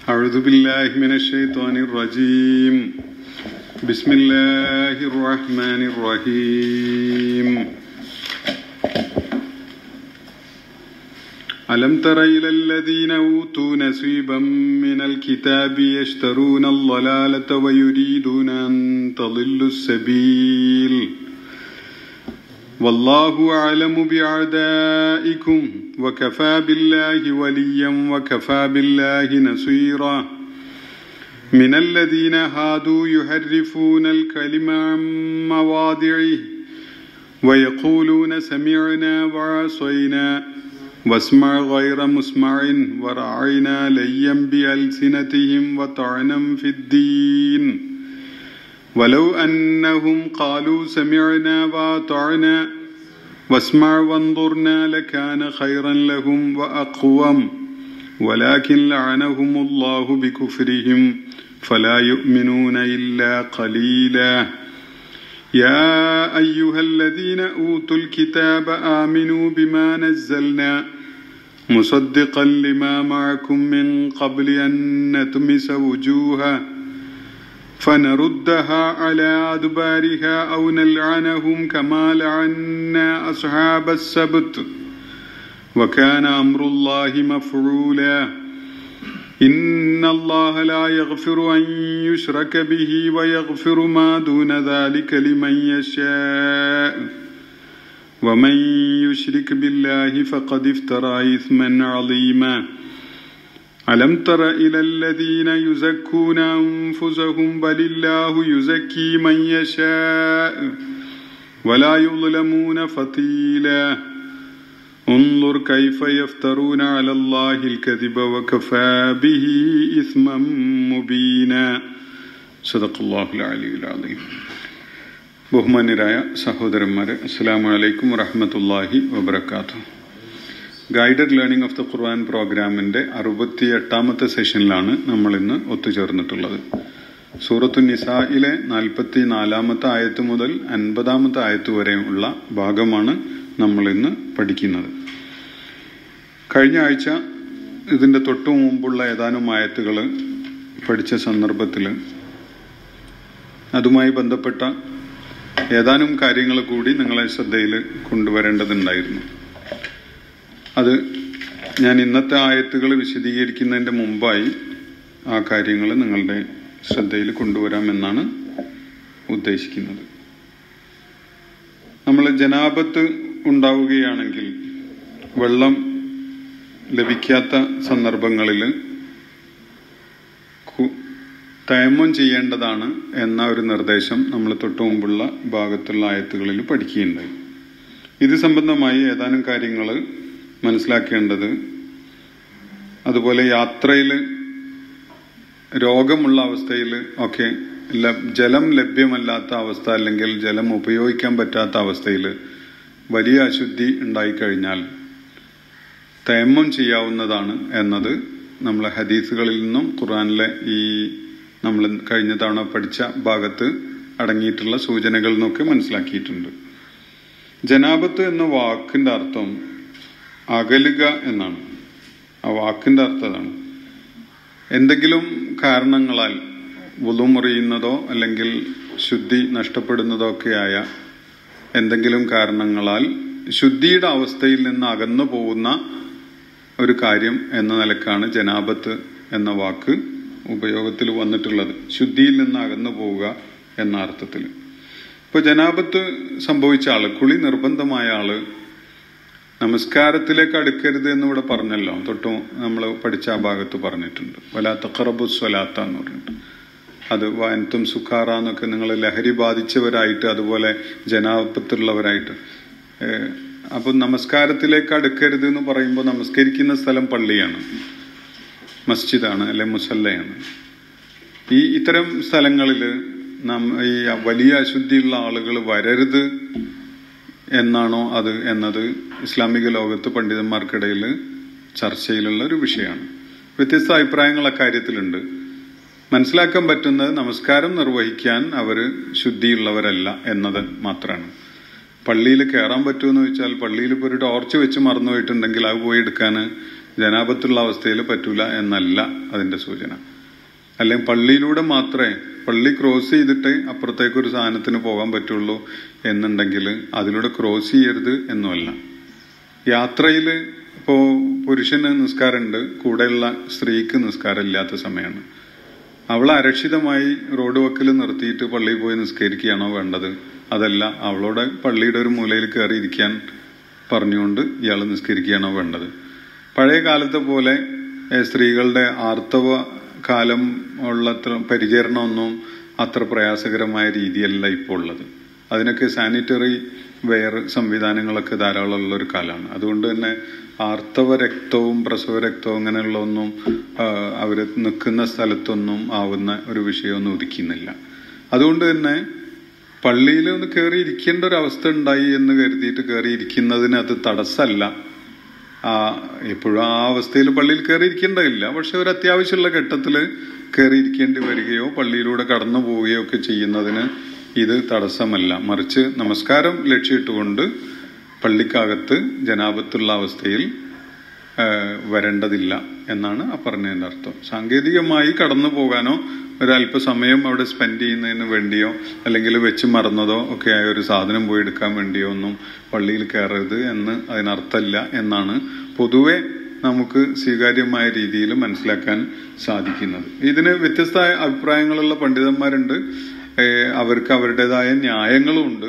أعوذ بالله من الشيطان الرجيم بسم الله الرحمن الرحيم ألم تر إلى الذين أوتوا نصيبا من الكتاب يشترون الضلالة ويريدون أن تضلوا السبيل والله أعلم بأعدائكم وكفى بالله وليا وكفى بالله نصيرا من الذين هادوا يحرفون الكلم عن مواضعه ويقولون سمعنا وعصينا واسمع غير مسمع وراعنا ليا بألسنتهم وطعنا في الدين ولو أنهم قالوا سمعنا وأطعنا واسمع وانظرنا لكان خيرا لهم وأقوم ولكن لعنهم الله بكفرهم فلا يؤمنون إلا قليلا يا أيها الذين أوتوا الكتاب آمنوا بما نزلنا مصدقا لما معكم من قبل أن نتمس وجوها فنردها على أدبارها أو نلعنهم كما لعنا أصحاب السبت وكان أمر الله مفعولا إن الله لا يغفر أن يشرك به ويغفر ما دون ذلك لمن يشاء ومن يشرك بالله فقد افترى إثما عظيما ألم تر إلى الذين يزكون أنفسهم بل الله يزكي من يشاء ولا يظلمون فتيلا انظر كيف يفترون على الله الكذب وكفى به إثما مبينا صدق الله العلي العظيم ബഹുമാന്യരായ സഹോദരന്മാരെ അസ്സാം വലൈക്കും വറഹമത്തല്ലാഹി വബർക്കാത്തു guided learning of the Quran പ്രോഗ്രാമിന്റെ അറുപത്തി എട്ടാമത്തെ സെഷനിലാണ് നമ്മൾ ഇന്ന് ഒത്തുചേർന്നിട്ടുള്ളത് സൂറത്തു നിസായിലെ നാൽപ്പത്തി നാലാമത്തെ ആയത്ത് മുതൽ അൻപതാമത്തെ ആയത്ത് വരെയുള്ള ഭാഗമാണ് നമ്മൾ ഇന്ന് പഠിക്കുന്നത് കഴിഞ്ഞ ആഴ്ച ഇതിന്റെ തൊട്ടു മുമ്പുള്ള ഏതാനും ആയത്തുകൾ പഠിച്ച സന്ദർഭത്തിൽ അതുമായി ബന്ധപ്പെട്ട ഏതാനും കാര്യങ്ങൾ കൂടി നിങ്ങളെ ശ്രദ്ധയിൽ കൊണ്ടുവരേണ്ടതുണ്ടായിരുന്നു അത് ഞാൻ ഇന്നത്തെ ആയത്തുകൾ വിശദീകരിക്കുന്നതിന്റെ മുമ്പായി ആ കാര്യങ്ങൾ നിങ്ങളുടെ ശ്രദ്ധയിൽ കൊണ്ടുവരാമെന്നാണ് ഉദ്ദേശിക്കുന്നത് നമ്മൾ ജനാപത്ത് ഉണ്ടാവുകയാണെങ്കിൽ വെള്ളം ലഭിക്കാത്ത സന്ദർഭങ്ങളിൽ തയമം ചെയ്യേണ്ടതാണ് എന്ന ഒരു നിർദ്ദേശം നമ്മൾ തൊട്ടു മുമ്പുള്ള ഭാഗത്തുള്ള ആയത്തുകളിൽ പഠിക്കുകയുണ്ടായി ഇത് സംബന്ധമായി ഏതാനും കാര്യങ്ങൾ മനസ്സിലാക്കേണ്ടത് അതുപോലെ യാത്രയിൽ രോഗമുള്ള അവസ്ഥയിൽ ഒക്കെ ജലം ലഭ്യമല്ലാത്ത അവസ്ഥ അല്ലെങ്കിൽ ജലം ഉപയോഗിക്കാൻ പറ്റാത്ത അവസ്ഥയിൽ വലിയ അശുദ്ധി ഉണ്ടായിക്കഴിഞ്ഞാൽ തയമ്മം ചെയ്യാവുന്നതാണ് എന്നത് നമ്മളെ ഹദീസുകളിൽ നിന്നും ഖുറാനിലെ ഈ നമ്മൾ കഴിഞ്ഞ തവണ പഠിച്ച ഭാഗത്ത് അടങ്ങിയിട്ടുള്ള സൂചനകളിൽ നിന്നൊക്കെ മനസ്സിലാക്കിയിട്ടുണ്ട് ജനാപത്ത് എന്ന വാക്കിന്റെ അർത്ഥം അകലുക എന്നാണ് ആ വാക്കിന്റെ അർത്ഥം അതാണ് എന്തെങ്കിലും കാരണങ്ങളാൽ വുളുമുറിയുന്നതോ അല്ലെങ്കിൽ ശുദ്ധി നഷ്ടപ്പെടുന്നതോ ഒക്കെയായ എന്തെങ്കിലും കാരണങ്ങളാൽ ശുദ്ധിയുടെ അവസ്ഥയിൽ നിന്ന് അകന്നു പോകുന്ന ഒരു കാര്യം എന്ന നിലക്കാണ് ജനാപത്ത് എന്ന വാക്ക് ഉപയോഗത്തിൽ വന്നിട്ടുള്ളത് ശുദ്ധിയിൽ നിന്ന് അകന്നു പോവുക എന്ന അർത്ഥത്തിൽ ഇപ്പൊ ജനാപത്ത് സംഭവിച്ച ആള് കുളി നിർബന്ധമായ ആള് നമസ്കാരത്തിലേക്ക് അടുക്കരുത് എന്ന് ഇവിടെ പറഞ്ഞല്ലോ തൊട്ടും നമ്മൾ പഠിച്ച ആ ഭാഗത്ത് പറഞ്ഞിട്ടുണ്ട് വലാത്ത ഖറബു സ്വലാത്ത എന്ന് പറഞ്ഞിട്ട് അത് വനത്തും സുഖാറ എന്നൊക്കെ നിങ്ങൾ ലഹരി ബാധിച്ചവരായിട്ട് അതുപോലെ ജനാപത്തുള്ളവരായിട്ട് അപ്പൊ നമസ്കാരത്തിലേക്ക് അടുക്കരുത് എന്ന് പറയുമ്പോൾ നമസ്കരിക്കുന്ന സ്ഥലം പള്ളിയാണ് മസ്ജിദാണ് അല്ലെ മുസല്ലയാണ് ഈ ഇത്തരം സ്ഥലങ്ങളിൽ നാം ഈ വലിയ അശുദ്ധിയുള്ള ആളുകൾ വരരുത് എന്നാണോ അത് എന്നത് ഇസ്ലാമിക ലോകത്ത് പണ്ഡിതന്മാർക്കിടയിൽ ചർച്ചയിലുള്ള ഒരു വിഷയമാണ് വ്യത്യസ്ത അഭിപ്രായങ്ങൾ അക്കാര്യത്തിലുണ്ട് മനസ്സിലാക്കാൻ പറ്റുന്നത് നമസ്കാരം നിർവഹിക്കാൻ അവർ ശുദ്ധിയുള്ളവരല്ല എന്നത് മാത്രമാണ് പള്ളിയിൽ കയറാൻ പറ്റുമെന്ന് വെച്ചാൽ പള്ളിയിൽ ഇപ്പോൾ ഒരു ടോർച്ച് വെച്ച് മറന്നു പോയിട്ടുണ്ടെങ്കിൽ അത് പോയി എടുക്കാൻ ജനാപത്തുള്ള അവസ്ഥയിൽ പറ്റൂല എന്നല്ല അതിന്റെ സൂചന അല്ലെങ്കിൽ പള്ളിയിലൂടെ മാത്രമേ പള്ളി ക്രോസ് ചെയ്തിട്ട് അപ്പുറത്തേക്ക് ഒരു സാധനത്തിന് പോകാൻ പറ്റുള്ളൂ എന്നുണ്ടെങ്കിൽ അതിലൂടെ ക്രോസ് ചെയ്യരുത് എന്നുമല്ല യാത്രയിൽ ഇപ്പോ പുരുഷന് നിസ്കാരമുണ്ട് കൂടെയുള്ള സ്ത്രീക്ക് നിസ്കാരം ഇല്ലാത്ത സമയമാണ് അവളെ അരക്ഷിതമായി റോഡ് വക്കിൽ നിർത്തിയിട്ട് പള്ളിയിൽ പോയി നിസ്കരിക്കുകയാണോ വേണ്ടത് അതല്ല അവളോട് പള്ളിയുടെ ഒരു മൂലയിൽ കയറി ഇരിക്കാൻ പറഞ്ഞുകൊണ്ട് ഇയാൾ നിസ്കരിക്കുകയാണോ വേണ്ടത് പഴയ കാലത്തെ പോലെ ഏഹ്, സ്ത്രീകളുടെ ആർത്തവ കാലം ഉള്ള പരിചരണമൊന്നും അത്ര പ്രയാസകരമായ രീതിയല്ല ഇപ്പോൾ ഉള്ളത് അതിനൊക്കെ സാനിറ്ററി വെയർ സംവിധാനങ്ങളൊക്കെ ധാരാളം ഉള്ള ഒരു കാലമാണ് അതുകൊണ്ട് തന്നെ ആർത്തവ രക്തവും പ്രസവ രക്തവും അങ്ങനെയുള്ള ഒന്നും അവർ നിൽക്കുന്ന സ്ഥലത്തൊന്നും ആവുന്ന ഒരു വിഷയമൊന്നും ഉദിക്കുന്നില്ല അതുകൊണ്ട് തന്നെ പള്ളിയിൽ ഒന്ന് കയറി ഇരിക്കേണ്ട ഒരു അവസ്ഥ ഉണ്ടായി എന്ന് കരുതിയിട്ട് കയറി ഇരിക്കുന്നതിന് അത് തടസ്സമല്ല ആ എപ്പോഴും ആ അവസ്ഥയിൽ പള്ളിയിൽ കയറി ഇരിക്കേണ്ടതില്ല പക്ഷെ ഒരു അത്യാവശ്യമുള്ള ഘട്ടത്തിൽ കയറി ഇരിക്കേണ്ടി വരികയോ പള്ളിയിലൂടെ കടന്നു പോവുകയോ ഒക്കെ ചെയ്യുന്നതിന് ഇത് തടസ്സമല്ല മറിച്ച് നമസ്കാരം ലക്ഷ്യമിട്ടുകൊണ്ട് പള്ളിക്കകത്ത് ജനാപത്തുള്ള അവസ്ഥയിൽ ആ, വരേണ്ടതില്ല എന്നാണ് ആ പറഞ്ഞതിന്റെ അർത്ഥം സാങ്കേതികമായി കടന്നു പോകാനോ ഒരല്പസമയം അവിടെ സ്പെൻഡ് ചെയ്യുന്നതിന് വേണ്ടിയോ അല്ലെങ്കിൽ വെച്ച് മറന്നതോ ഒക്കെ ആയ ഒരു സാധനം പോയി എടുക്കാൻ വേണ്ടിയോ ഒന്നും പള്ളിയിൽ കയറരുത് എന്ന് അതിനർത്ഥമില്ല എന്നാണ് പൊതുവെ നമുക്ക് സ്വീകാര്യമായ രീതിയിൽ മനസ്സിലാക്കാൻ സാധിക്കുന്നത് ഇതിന് വ്യത്യസ്ത അഭിപ്രായങ്ങളുള്ള പണ്ഡിതന്മാരുണ്ട് ഏഹ് അവർക്ക് അവരുടേതായ ന്യായങ്ങളും ഉണ്ട്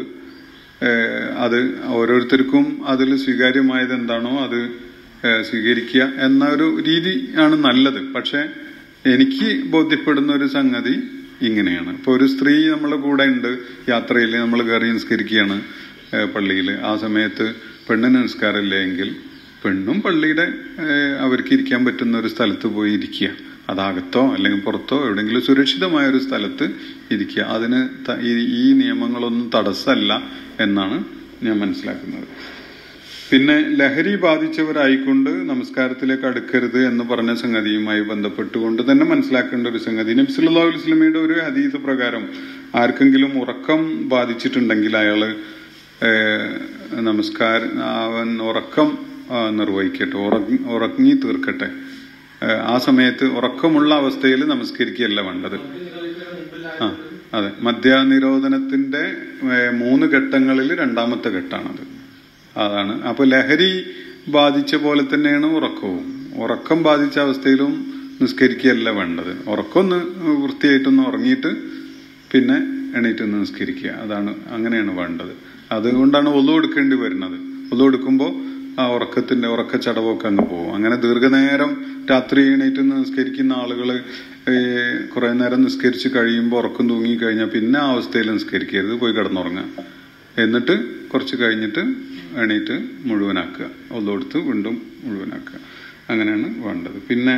ഏഹ് അത് ഓരോരുത്തർക്കും അതിൽ സ്വീകാര്യമായത് എന്താണോ അത് ഏഹ് സ്വീകരിക്കുക എന്ന ഒരു രീതി ആണ് നല്ലത് പക്ഷെ എനിക്ക് ബോധ്യപ്പെടുന്ന ഒരു സംഗതി ഇങ്ങനെയാണ് ഇപ്പൊ ഒരു സ്ത്രീ നമ്മളെ കൂടെ ഉണ്ട് യാത്രയിൽ നമ്മൾ കയറി നിസ്കരിക്കുകയാണ് പള്ളിയിൽ ആ സമയത്ത് പെണ്ണിന് നിസ്കാരമില്ല എങ്കിൽ പെണ്ണും പള്ളിയുടെ ഏഹ് അവർക്ക് ഇരിക്കാൻ പറ്റുന്ന ഒരു സ്ഥലത്ത് പോയി ഇരിക്കുക അതാകത്തോ അല്ലെങ്കിൽ പുറത്തോ എവിടെയെങ്കിലും സുരക്ഷിതമായ ഒരു സ്ഥലത്ത് ഇരിക്കുക അതിന് ത- ഈ- ഈ നിയമങ്ങളൊന്നും തടസ്സമല്ല എന്നാണ് ഞാൻ മനസ്സിലാക്കുന്നത് പിന്നെ ലഹരി ബാധിച്ചവരായിക്കൊണ്ട് നമസ്കാരത്തിലേക്ക് അടുക്കരുത് എന്ന് പറഞ്ഞ സംഗതിയുമായി ബന്ധപ്പെട്ടുകൊണ്ട് തന്നെ മനസ്സിലാക്കേണ്ട ഒരു സംഗതി നബി സല്ലല്ലാഹു അലൈഹി വസല്ലമയുടെ ഒരു ഹദീസ് പ്രകാരം ആർക്കെങ്കിലും ഉറക്കം ബാധിച്ചിട്ടുണ്ടെങ്കിൽ അയാള് ഏഹ്, നമസ്കാരം അവൻ ഉറക്കം ആ, നിർവഹിക്കട്ടെ ഉറങ്ങി ഉറങ്ങി തീർക്കട്ടെ ഏഹ്, ആ സമയത്ത് ഉറക്കമുള്ള അവസ്ഥയിൽ നമസ്കരിക്കുകയല്ല വേണ്ടത് ആ അതെ മദ്യനിരോധനത്തിന്റെ ഏഹ്, മൂന്ന് ഘട്ടങ്ങളിൽ രണ്ടാമത്തെ ഘട്ടമാണത് അതാണ് അപ്പൊ ലഹരി ബാധിച്ച പോലെ തന്നെയാണ് ഉറക്കവും ഉറക്കം ബാധിച്ച അവസ്ഥയിലും നിസ്കരിക്കുകയല്ല വേണ്ടത് ഉറക്കം ഒന്ന് വൃത്തിയായിട്ടൊന്ന് ഉറങ്ങിയിട്ട് പിന്നെ എണീറ്റ് ഒന്ന് നിസ്കരിക്കുക അതാണ് അങ്ങനെയാണ് വേണ്ടത് അതുകൊണ്ടാണ് ഒതു എടുക്കേണ്ടി വരുന്നത് ഒതു എടുക്കുമ്പോൾ ആ ഉറക്കത്തിന്റെ ഉറക്കച്ചടവൊക്കെ അങ്ങ് പോകും അങ്ങനെ ദീർഘനേരം രാത്രി എണീറ്റ് നിസ്കരിക്കുന്ന ആളുകൾ കുറെ നേരം നിസ്കരിച്ച് കഴിയുമ്പോൾ ഉറക്കം തൂങ്ങി കഴിഞ്ഞാൽ പിന്നെ ആ അവസ്ഥയിൽ നിസ്കരിക്കരുത് പോയി കിടന്നുറങ്ങുക എന്നിട്ട് കുറച്ച് കഴിഞ്ഞിട്ട് എണീറ്റ് മുഴുവനാക്കുക ഒന്നെടുത്ത് വീണ്ടും മുഴുവനാക്കുക അങ്ങനെയാണ് വേണ്ടത് പിന്നെ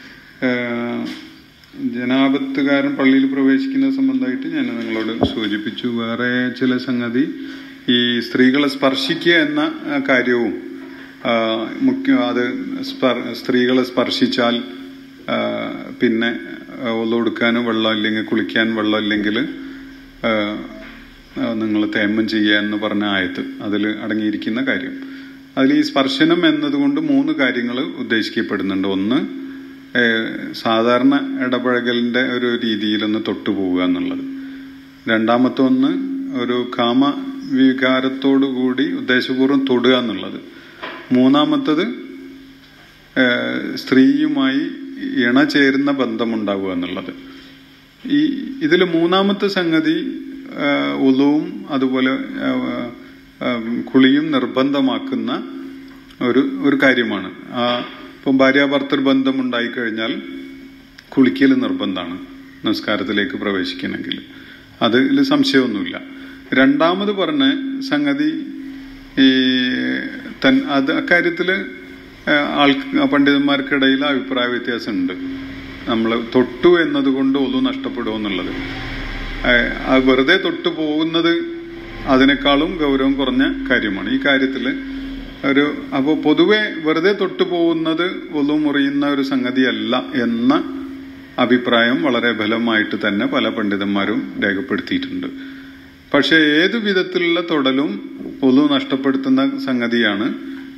ഏഹ്, ജനാപത്തുകാരൻ പള്ളിയിൽ പ്രവേശിക്കുന്ന സംബന്ധമായിട്ട് ഞാൻ നിങ്ങളോട് സൂചിപ്പിച്ചു വേറെ ചില സംഗതി ഈ സ്ത്രീകളെ സ്പർശിക്കുക എന്ന ആ, കാര്യവും ആ, മുഖ്യ അത് സ്പർ- സ്ത്രീകളെ സ്പർശിച്ചാൽ ആ, പിന്നെ ഒന്നെടുക്കാനും വെള്ളം ഇല്ലെങ്കിൽ കുളിക്കാൻ വെള്ളം ഇല്ലെങ്കിൽ നിങ്ങൾ തേമ്മം ചെയ്യുക എന്ന് പറഞ്ഞ ആയത്ത് അതിൽ അടങ്ങിയിരിക്കുന്ന കാര്യം അതിൽ ഈ സ്പർശനം എന്നതുകൊണ്ട് മൂന്ന് കാര്യങ്ങൾ ഉദ്ദേശിക്കപ്പെടുന്നുണ്ട് ഒന്ന് ഏഹ്, സാധാരണ ഇടപഴകലിന്റെ ഒരു രീതിയിലൊന്ന് തൊട്ടുപോവുക എന്നുള്ളത് രണ്ടാമത്തെ ഒന്ന് ഒരു കാമ വികാരത്തോടുകൂടി ഉദ്ദേശപൂർവ്വം തൊടുക എന്നുള്ളത് മൂന്നാമത്തത് ഏഹ്, സ്ത്രീയുമായി ഇണ ചേരുന്ന ബന്ധമുണ്ടാവുക എന്നുള്ളത് ഈ ഇതിൽ മൂന്നാമത്തെ സംഗതി ഉലവും അതുപോലെ ആ, ആ, കുളിയും നിർബന്ധമാക്കുന്ന ഒരു ഒരു കാര്യമാണ് ആ ഇപ്പം ഭാര്യാഭർത്തൃ ബന്ധം ഉണ്ടായിക്കഴിഞ്ഞാൽ കുളിക്കൽ നിർബന്ധമാണ് നമസ്കാരത്തിലേക്ക് പ്രവേശിക്കണമെങ്കിൽ അതിൽ സംശയമൊന്നുമില്ല രണ്ടാമത് പറഞ്ഞ സംഗതി ഈ തൻ അത് അക്കാര്യത്തില് ആൾ പണ്ഡിതന്മാർക്കിടയിൽ അഭിപ്രായ വ്യത്യാസമുണ്ട് നമ്മൾ തൊട്ടു എന്നതുകൊണ്ട് ഒന്നു നഷ്ടപ്പെടുമെന്നുള്ളത് ഏഹ് അത് വെറുതെ തൊട്ടു പോകുന്നത് അതിനേക്കാളും ഗൗരവം കുറഞ്ഞ കാര്യമാണ് ഈ കാര്യത്തിൽ ഒരു അപ്പോൾ പൊതുവെ വെറുതെ തൊട്ടു പോകുന്നത് ഒന്നു മുറിയുന്ന ഒരു സംഗതിയല്ല എന്ന അഭിപ്രായം വളരെ ബലമായിട്ട് തന്നെ പല പണ്ഡിതന്മാരും രേഖപ്പെടുത്തിയിട്ടുണ്ട് പക്ഷെ ഏതു വിധത്തിലുള്ള തൊടലും ഒന്നു നഷ്ടപ്പെടുത്തുന്ന സംഗതിയാണ്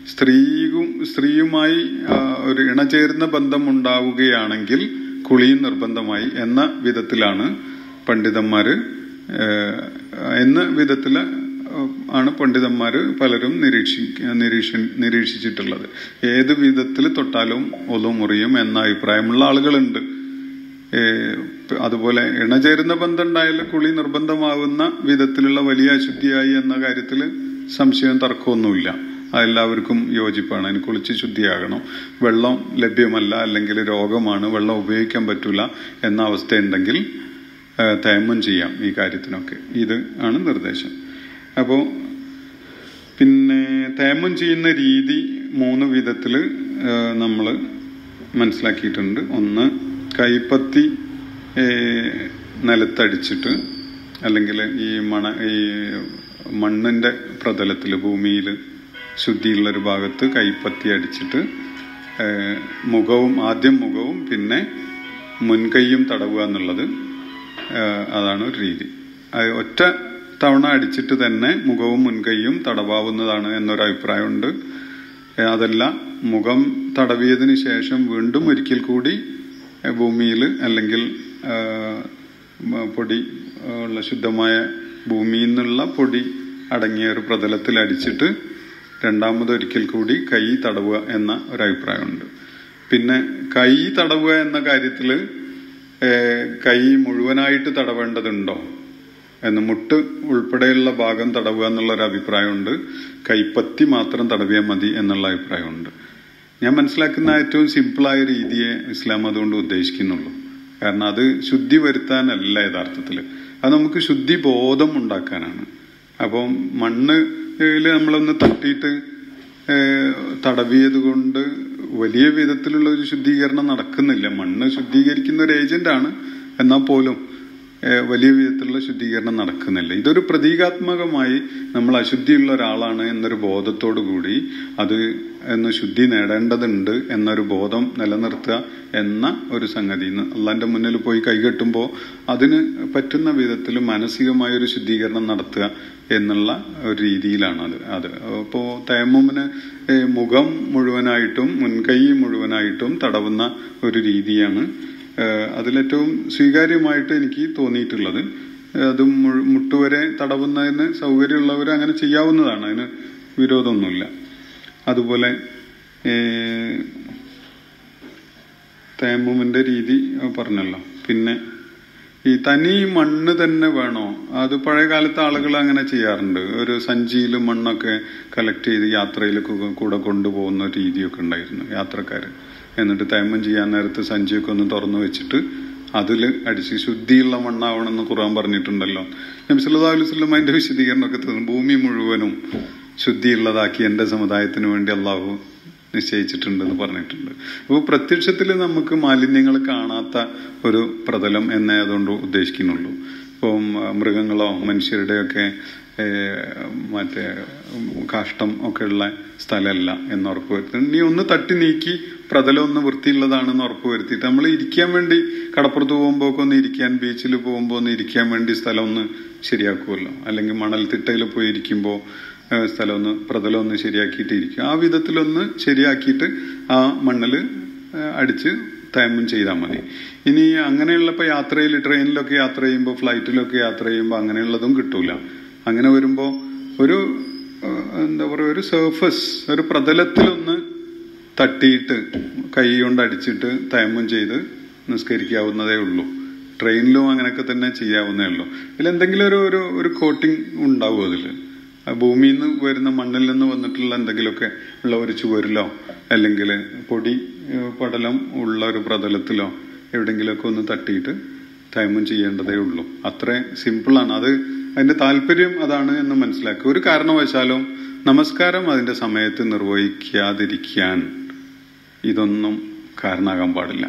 സ്ത്രീയും സ്ത്രീയുമായി ആ, ഒരു ഇണചേരുന്ന ബന്ധം ഉണ്ടാവുകയാണെങ്കിൽ കുളിയും നിർബന്ധമായി എന്ന വിധത്തിലാണ് പണ്ഡിതന്മാര് ഏഹ്, എന്ന വിധത്തില് ആണ് പണ്ഡിതന്മാര് പലരും നിരീക്ഷി നിരീക്ഷ നിരീക്ഷിച്ചിട്ടുള്ളത് ഏത് വിധത്തിൽ തൊട്ടാലും ഒതു മുറിയും എന്ന അഭിപ്രായമുള്ള ആളുകളുണ്ട് ഏഹ് അതുപോലെ ഇണചേരുന്ന ബന്ധം ഉണ്ടായാൽ കുളി നിർബന്ധമാകുന്ന വിധത്തിലുള്ള വലിയ അശുദ്ധിയായി എന്ന കാര്യത്തിൽ സംശയം തർക്കമൊന്നുമില്ല അതെല്ലാവർക്കും യോജിപ്പാണ് അതിന് കുളിച്ച് ശുദ്ധിയാകണം വെള്ളം ലഭ്യമല്ല അല്ലെങ്കിൽ രോഗമാണ് വെള്ളം ഉപയോഗിക്കാൻ പറ്റൂല എന്ന അവസ്ഥയുണ്ടെങ്കിൽ ഏഹ് തയമ്മം ചെയ്യാം ഈ കാര്യത്തിനൊക്കെ ഇത് ആണ് നിർദ്ദേശം അപ്പോൾ പിന്നെ തേമം ചെയ്യുന്ന രീതി മൂന്ന് വിധത്തിൽ നമ്മൾ മനസ്സിലാക്കിയിട്ടുണ്ട് ഒന്ന് കൈപ്പത്തി ഏഹ്, നിലത്തടിച്ചിട്ട് അല്ലെങ്കിൽ ഈ മണ ഈ മണ്ണിന്റെ പ്രതലത്തിൽ ഭൂമിയിൽ ശുദ്ധിയുള്ള ഒരു ഭാഗത്ത് കൈപ്പത്തി അടിച്ചിട്ട് ഏഹ്, മുഖവും ആദ്യം മുഖവും പിന്നെ മുൻകൈയും തടവുക എന്നുള്ളത് ഏഹ്, അതാണ് ഒരു രീതി അത് ഒറ്റ തവണ അടിച്ചിട്ട് തന്നെ മുഖവും മുൻകൈയും തടവാവുന്നതാണ് എന്നൊരു അഭിപ്രായമുണ്ട് ഏഹ് അതല്ല മുഖം തടവിയതിന് ശേഷം വീണ്ടും ഒരിക്കൽ കൂടി ഭൂമിയിൽ അല്ലെങ്കിൽ ഏഹ്, മ- പൊടി ഏഹ്, ഉള്ള ശുദ്ധമായ ഭൂമിയിൽ നിന്നുള്ള പൊടി അടങ്ങിയ ഒരു പ്രതലത്തിൽ അടിച്ചിട്ട് രണ്ടാമത് ഒരിക്കൽ കൂടി കൈ തടവുക എന്ന ഒരു അഭിപ്രായമുണ്ട് പിന്നെ കൈ തടവുക എന്ന കാര്യത്തിൽ കൈ മുഴുവനായിട്ട് തടവേണ്ടതുണ്ടോ എന്ന് മുട്ട് ഉൾപ്പെടെയുള്ള ഭാഗം തടവുക എന്നുള്ള ഒരു അഭിപ്രായമുണ്ട് കൈപ്പത്തി മാത്രം തടവിയാൽ മതി എന്നുള്ള അഭിപ്രായമുണ്ട് ഞാൻ മനസ്സിലാക്കുന്ന ഏറ്റവും സിമ്പിളായ രീതിയെ ഇസ്ലാം അതുകൊണ്ട് ഉദ്ദേശിക്കുന്നുള്ളൂ കാരണം അത് ശുദ്ധി വരുത്താനല്ല യഥാർത്ഥത്തിൽ അത് നമുക്ക് ശുദ്ധി ബോധം ഉണ്ടാക്കാനാണ് അപ്പം മണ്ണിൽ നമ്മളൊന്ന് തട്ടിയിട്ട് ഏഹ്, തടവിയത് കൊണ്ട് വലിയ വിധത്തിലുള്ള ഒരു ശുദ്ധീകരണം നടക്കുന്നില്ല മണ്ണ് ശുദ്ധീകരിക്കുന്ന ഒരു ഏജന്റ് ആണ് എന്നാൽ പോലും ഏഹ്, വലിയ വിധത്തിലുള്ള ശുദ്ധീകരണം നടക്കുന്നില്ല ഇതൊരു പ്രതീകാത്മകമായി നമ്മൾ അശുദ്ധിയുള്ള ഒരാളാണ് എന്നൊരു ബോധത്തോടു കൂടി അത് എന്ന് ശുദ്ധി നേടേണ്ടതുണ്ട് എന്നൊരു ബോധം നിലനിർത്തുക എന്ന ഒരു സംഗതി അള്ളാന്റെ മുന്നിൽ പോയി കൈകെട്ടുമ്പോൾ അതിന് പറ്റുന്ന വിധത്തിൽ മാനസികമായ ഒരു ശുദ്ധീകരണം നടത്തുക എന്നുള്ള ഒരു രീതിയിലാണ് അത് അത് അപ്പോൾ തേമ്മന് മുഖം മുഴുവനായിട്ടും മുൻകൈ മുഴുവനായിട്ടും തടവുന്ന ഒരു രീതിയാണ് ഏഹ് അതിലേറ്റവും സ്വീകാര്യമായിട്ട് എനിക്ക് തോന്നിയിട്ടുള്ളത് അത് മുഴു- മുട്ടുവരെ തടവുന്നതിന് സൗകര്യമുള്ളവർ അങ്ങനെ ചെയ്യാവുന്നതാണ് അതിന് വിരോധമൊന്നുമില്ല അതുപോലെ ഏഹ്, തേമ്മുമിന്റെ രീതി പറഞ്ഞല്ലോ പിന്നെ ഈ തനി മണ്ണ് തന്നെ വേണോ അത് പഴയ കാലത്ത് ആളുകൾ അങ്ങനെ ചെയ്യാറുണ്ട് ഒരു സഞ്ചിയിൽ മണ്ണൊക്കെ കളക്ട് ചെയ്ത് യാത്രയിൽ കു- കൂടെ കൊണ്ടുപോകുന്ന രീതിയൊക്കെ ഉണ്ടായിരുന്നു യാത്രക്കാര് എന്നിട്ട് തേമ്മം ചെയ്യാൻ നേരത്ത് സഞ്ചിയൊക്കെ ഒന്ന് തുറന്നു വെച്ചിട്ട് അതിൽ അടിച്ച് ശുദ്ധിയുള്ള മണ്ണാവണമെന്ന് ഖുർആൻ പറഞ്ഞിട്ടുണ്ടല്ലോ നബി സല്ലല്ലാഹു അലൈഹി വസല്ലം അതിന്റെ വിശദീകരണമൊക്കെ തന്നു ഭൂമി മുഴുവനും ശുദ്ധിയുള്ളതാക്കി എന്റെ സമുദായത്തിന് വേണ്ടി അള്ളാഹു നിശ്ചയിച്ചിട്ടുണ്ടെന്ന് പറഞ്ഞിട്ടുണ്ട് അപ്പോൾ പ്രത്യക്ഷത്തിൽ നമുക്ക് മാലിന്യങ്ങൾ കാണാത്ത ഒരു പ്രതലം എന്നേ അതുകൊണ്ട് ഉദ്ദേശിക്കുന്നുള്ളൂ ഇപ്പം ആ, മൃഗങ്ങളോ മനുഷ്യരുടെയൊക്കെ ഏഹ്, മറ്റേ ഉം, കാഷ്ടം ഒക്കെ ഉള്ള സ്ഥലമല്ല എന്ന് ഉറപ്പ് വരുത്തുന്നു ഇനി ഒന്ന് തട്ടി നീക്കി പ്രതലം ഒന്ന് വൃത്തിയുള്ളതാണെന്ന് ഉറപ്പ് വരുത്തിയിട്ട് നമ്മൾ ഇരിക്കാൻ വേണ്ടി കടപ്പുറത്ത് പോകുമ്പോൾ ഒക്കെ ഒന്ന് ഇരിക്കാൻ ബീച്ചിൽ പോകുമ്പോൾ ഒന്ന് ഇരിക്കാൻ വേണ്ടി സ്ഥലം ഒന്ന് ശരിയാക്കുമല്ലോ അല്ലെങ്കിൽ മണൽത്തിട്ടയിൽ പോയി ഇരിക്കുമ്പോൾ ഏഹ് സ്ഥലം ഒന്ന് പ്രതലം ഒന്ന് ശരിയാക്കിയിട്ട് ഇരിക്കും ആ വിധത്തിലൊന്ന് ശരിയാക്കിയിട്ട് ആ മണ്ണില് ഏഹ് അടിച്ച് തയമ്മം ചെയ്താൽ മതി ഇനി അങ്ങനെയുള്ള ഇപ്പൊ യാത്രയിൽ ട്രെയിനിലൊക്കെ യാത്ര ചെയ്യുമ്പോൾ ഫ്ലൈറ്റിലൊക്കെ യാത്ര ചെയ്യുമ്പോൾ അങ്ങനെയുള്ളതും കിട്ടൂല അങ്ങനെ വരുമ്പോൾ ഒരു ഏഹ് എന്താ പറയുക ഒരു സർഫസ് ഒരു പ്രതലത്തിലൊന്ന് തട്ടിയിട്ട് കൈ കൊണ്ട് അടിച്ചിട്ട് തയമ്മം ചെയ്ത് നിസ്കരിക്കാവുന്നതേ ഉള്ളൂ ട്രെയിനിലും അങ്ങനെയൊക്കെ തന്നെ ചെയ്യാവുന്നേ ഉള്ളൂ ഇതിൽ എന്തെങ്കിലും ഒരു ഒരു ഒരു കോട്ടിംഗ് ഉണ്ടാവും അതിൽ ഭൂമിയിൽ നിന്ന് വരുന്ന മണ്ണിൽ നിന്ന് വന്നിട്ടുള്ള എന്തെങ്കിലുമൊക്കെ ഉള്ള ഒരു ചുവരിലോ അല്ലെങ്കിൽ പൊടി ഏഹ്, പടലം ഉള്ള ഒരു പ്രതലത്തിലോ എവിടെങ്കിലുമൊക്കെ ഒന്ന് തട്ടിയിട്ട് തൈമം ചെയ്യേണ്ടതേ ഉള്ളൂ അത്ര സിമ്പിളാണ് അത് അതിന്റെ താല്പര്യം അതാണ് എന്ന് മനസ്സിലാക്കുക ഒരു കാരണവശാലും നമസ്കാരം അതിന്റെ സമയത്ത് നിർവഹിക്കാതിരിക്കാൻ ഇതൊന്നും കാരണമാകാൻ പാടില്ല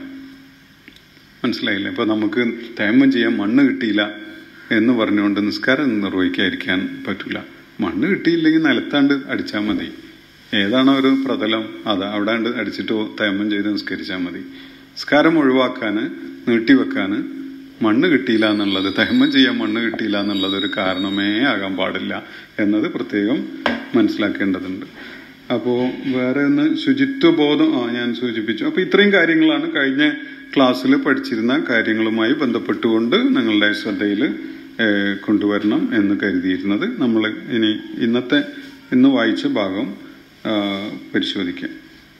മനസ്സിലായില്ലേ ഇപ്പൊ നമുക്ക് തേമം ചെയ്യാൻ മണ്ണ് കിട്ടിയില്ല എന്ന് പറഞ്ഞുകൊണ്ട് നിസ്കാരം നിർവഹിക്കാതിരിക്കാൻ പറ്റൂല മണ്ണ് കിട്ടിയില്ലെങ്കിൽ നിലത്താണ്ട് അടിച്ചാൽ മതി ഏതാണോ ഒരു പ്രതലം അത് അവിടെ ഉണ്ട് അടിച്ചിട്ട് തേമം ചെയ്ത് നിസ്കരിച്ചാൽ മതി നിസ്കാരം ഒഴിവാക്കാന് നീട്ടിവെക്കാന് മണ്ണ് കിട്ടിയില്ല എന്നുള്ളത് തേമം ചെയ്യാൻ മണ്ണ് കിട്ടിയില്ല എന്നുള്ളത് ഒരു കാരണമേ ആകാൻ പാടില്ല എന്നത് പ്രത്യേകം മനസ്സിലാക്കേണ്ടതുണ്ട് അപ്പോ വേറെ ഒന്ന് ശുചിത്വ ബോധം ആ ഞാൻ സൂചിപ്പിച്ചു അപ്പൊ ഇത്രയും കാര്യങ്ങളാണ് കഴിഞ്ഞ ക്ലാസ്സിൽ പഠിച്ചിരുന്ന കാര്യങ്ങളുമായി ബന്ധപ്പെട്ടുകൊണ്ട് നിങ്ങളുടെ ശ്രദ്ധയിൽ കൊണ്ടുവരണം എന്ന് കരുതിയിരുന്നത് നമ്മൾ ഇനി ഇന്നത്തെ ഇന്ന് വായിച്ച ഭാഗം ആ, പരിശോധിക്കാം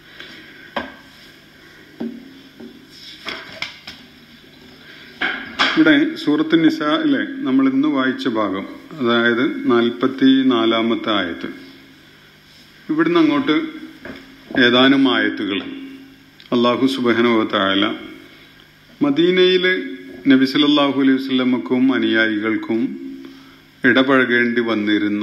ഇവിടെ സൂറത്ത് നിസായിലെ നമ്മൾ ഇന്ന് വായിച്ച ഭാഗം അതായത് നാൽപ്പത്തി നാലാമത്തെ ആയത്ത് ഇവിടുന്ന് അങ്ങോട്ട് ഏതാനും ആയത്തുകൾ അള്ളാഹു സുബാനുഭവത്തായ മദീനയില് നബി സല്ലല്ലാഹു അലൈഹി വസല്ലമക്കും അനുയായികൾക്കും ഇടപഴകേണ്ടി വന്നിരുന്ന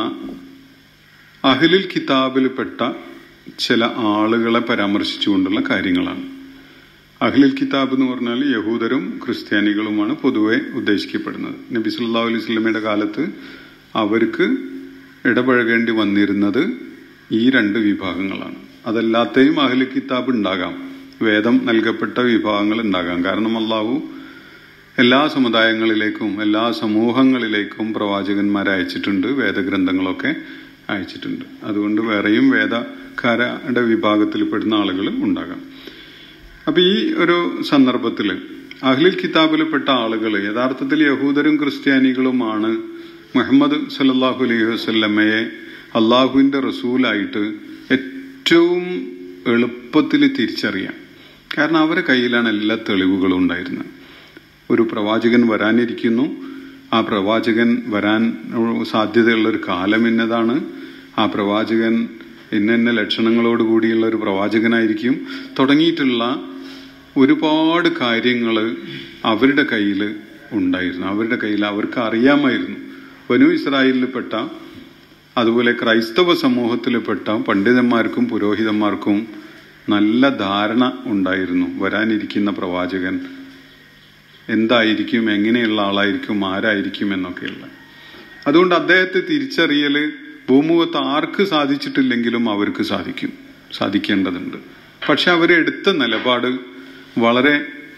അഹ്ലുൽ കിതാബിൽപ്പെട്ട ചില ആളുകളെ പരാമർശിച്ചുകൊണ്ടുള്ള കാര്യങ്ങളാണ് അഹ്ലുൽ കിതാബ് എന്ന് പറഞ്ഞാൽ യഹൂദരും ക്രിസ്ത്യാനികളുമാണ് പൊതുവെ ഉദ്ദേശിക്കപ്പെടുന്നത് നബി സല്ലല്ലാഹു അലൈഹി വസല്ലമയുടെ കാലത്ത് അവർക്ക് ഇടപഴകേണ്ടി വന്നിരുന്നത് ഈ രണ്ട് വിഭാഗങ്ങളാണ് അതല്ലാത്തയും അഹ്ലുൽ കിതാബ് ഉണ്ടാകാം വേദം നൽകപ്പെട്ട വിഭാഗങ്ങൾ ഉണ്ടാകാം കാരണം അള്ളാഹു എല്ലാ സമുദായങ്ങളിലേക്കും എല്ലാ സമൂഹങ്ങളിലേക്കും പ്രവാചകന്മാരെ അയച്ചിട്ടുണ്ട് വേദഗ്രന്ഥങ്ങളൊക്കെ അയച്ചിട്ടുണ്ട് അതുകൊണ്ട് വേറെയും വേദക്കാരുടെ വിഭാഗത്തിൽ പെടുന്ന ആളുകൾ ഉണ്ടാകാം അപ്പൊ ഈ ഒരു സന്ദർഭത്തിൽ അഹ്ലിൽ കിതാബിൽപ്പെട്ട ആളുകൾ യഥാർത്ഥത്തിൽ യഹൂദരും ക്രിസ്ത്യാനികളുമാണ് മുഹമ്മദ് സല്ലല്ലാഹു അലൈഹി വസല്ലമയെ അള്ളാഹുവിന്റെ റസൂലായിട്ട് ഏറ്റവും എളുപ്പത്തിൽ തിരിച്ചറിയാം കാരണം അവരുടെ കയ്യിലാണ് എല്ലാ തെളിവുകളും ഉണ്ടായിരുന്നത് ഒരു പ്രവാചകൻ വരാനിരിക്കുന്നു ആ പ്രവാചകൻ വരാൻ സാധ്യതയുള്ള ഒരു കാലം ഇന്നതാണ് ആ പ്രവാചകൻ ഇന്ന ഇന്ന ലക്ഷണങ്ങളോട് കൂടിയുള്ള ഒരു പ്രവാചകനായിരിക്കും തുടങ്ങിയിട്ടുള്ള ഒരുപാട് കാര്യങ്ങൾ അവരുടെ കയ്യിൽ ഉണ്ടായിരുന്നു അവരുടെ കയ്യിൽ അവർക്ക് അറിയാമായിരുന്നു വനു ഇസ്രായേലിൽപ്പെട്ട അതുപോലെ ക്രൈസ്തവ സമൂഹത്തിൽപ്പെട്ട പണ്ഡിതന്മാർക്കും പുരോഹിതന്മാർക്കും നല്ല ധാരണ ഉണ്ടായിരുന്നു വരാനിരിക്കുന്ന പ്രവാചകൻ എന്തായിരിക്കും എങ്ങനെയുള്ള ആളായിരിക്കും ആരായിരിക്കും എന്നൊക്കെയുള്ള അതുകൊണ്ട് അദ്ദേഹത്തെ തിരിച്ചറിയല് ഭൂമുഖത്ത് ആർക്ക് സാധിച്ചിട്ടില്ലെങ്കിലും അവർക്ക് സാധിക്കും സാധിക്കേണ്ടതുണ്ട് പക്ഷെ അവരെടുത്ത നിലപാട് വളരെ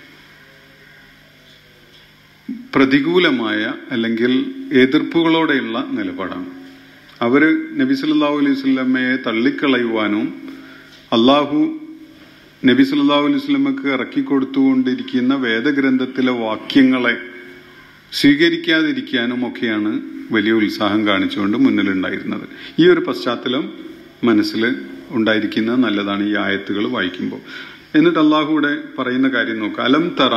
പ്രതികൂലമായ അല്ലെങ്കിൽ എതിർപ്പുകളോടെയുള്ള നിലപാടാണ് അവര് നബി സല്ലല്ലാഹു അലൈഹി വസല്ലമയെ തള്ളിക്കളയുവാനും അള്ളാഹു നബി സല്ലല്ലാഹു അലൈഹി വസല്ലമക്ക് ഇറക്കിക്കൊടുത്തുകൊണ്ടിരിക്കുന്ന വേദഗ്രന്ഥത്തിലെ വാക്യങ്ങളെ സ്വീകരിക്കാതിരിക്കാനും ഒക്കെയാണ് വലിയ ഉത്സാഹം കാണിച്ചുകൊണ്ട് മുന്നിലുണ്ടായിരുന്നത് ഈ ഒരു പശ്ചാത്തലം മനസ്സിൽ ഉണ്ടായിരിക്കുന്നത് നല്ലതാണ് ഈ ആയത്തുകൾ വായിക്കുമ്പോൾ എന്നിട്ട് അള്ളാഹു ഇവിടെ പറയുന്ന കാര്യം നോക്കുക അലം തറ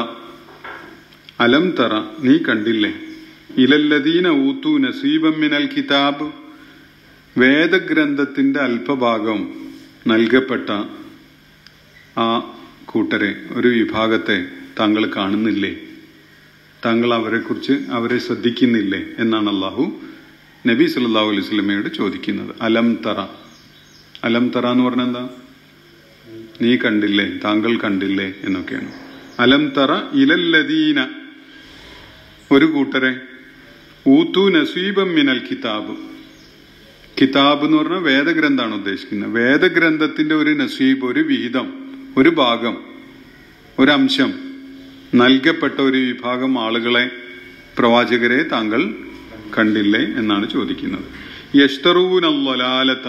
അലം തറ നീ കണ്ടില്ലേ ഇലല്ലദീന ഊത്തു നസീബം മിനൽ കിതാബ് വേദഗ്രന്ഥത്തിന്റെ അല്പഭാഗം നൽകപ്പെട്ട ആ കൂട്ടരെ ഒരു വിഭാഗത്തെ താങ്കൾ കാണുന്നില്ലേ താങ്കൾ അവരെ കുറിച്ച് അവരെ ശ്രദ്ധിക്കുന്നില്ലേ എന്നാണ് അള്ളാഹു നബി സല്ലല്ലാഹു അലൈഹി വസല്ലമയോട് ചോദിക്കുന്നത് അലം തറ അലം തറ എന്ന് പറഞ്ഞ എന്താ നീ കണ്ടില്ലേ താങ്കൾ കണ്ടില്ലേ എന്നൊക്കെയാണ് അലം തറ ഇലല്ലദീന ഒരു കൂട്ടരെ ഊത്തു നസീബം മിനൽ കിതാബ് കിതാബ് എന്ന് പറഞ്ഞാൽ വേദഗ്രന്ഥമാണ് ഉദ്ദേശിക്കുന്നത് വേദഗ്രന്ഥത്തിന്റെ ഒരു നസീബ് ഒരു വിഹിതം ഒരു ഭാഗം ഒരംശം നൽകപ്പെട്ട ഒരു വിഭാഗം ആളുകളെ പ്രവാചകരെ താങ്കൾ കണ്ടില്ലേ എന്നാണ് ചോദിക്കുന്നത് യഷ്തറൂനല്ലാലത്ത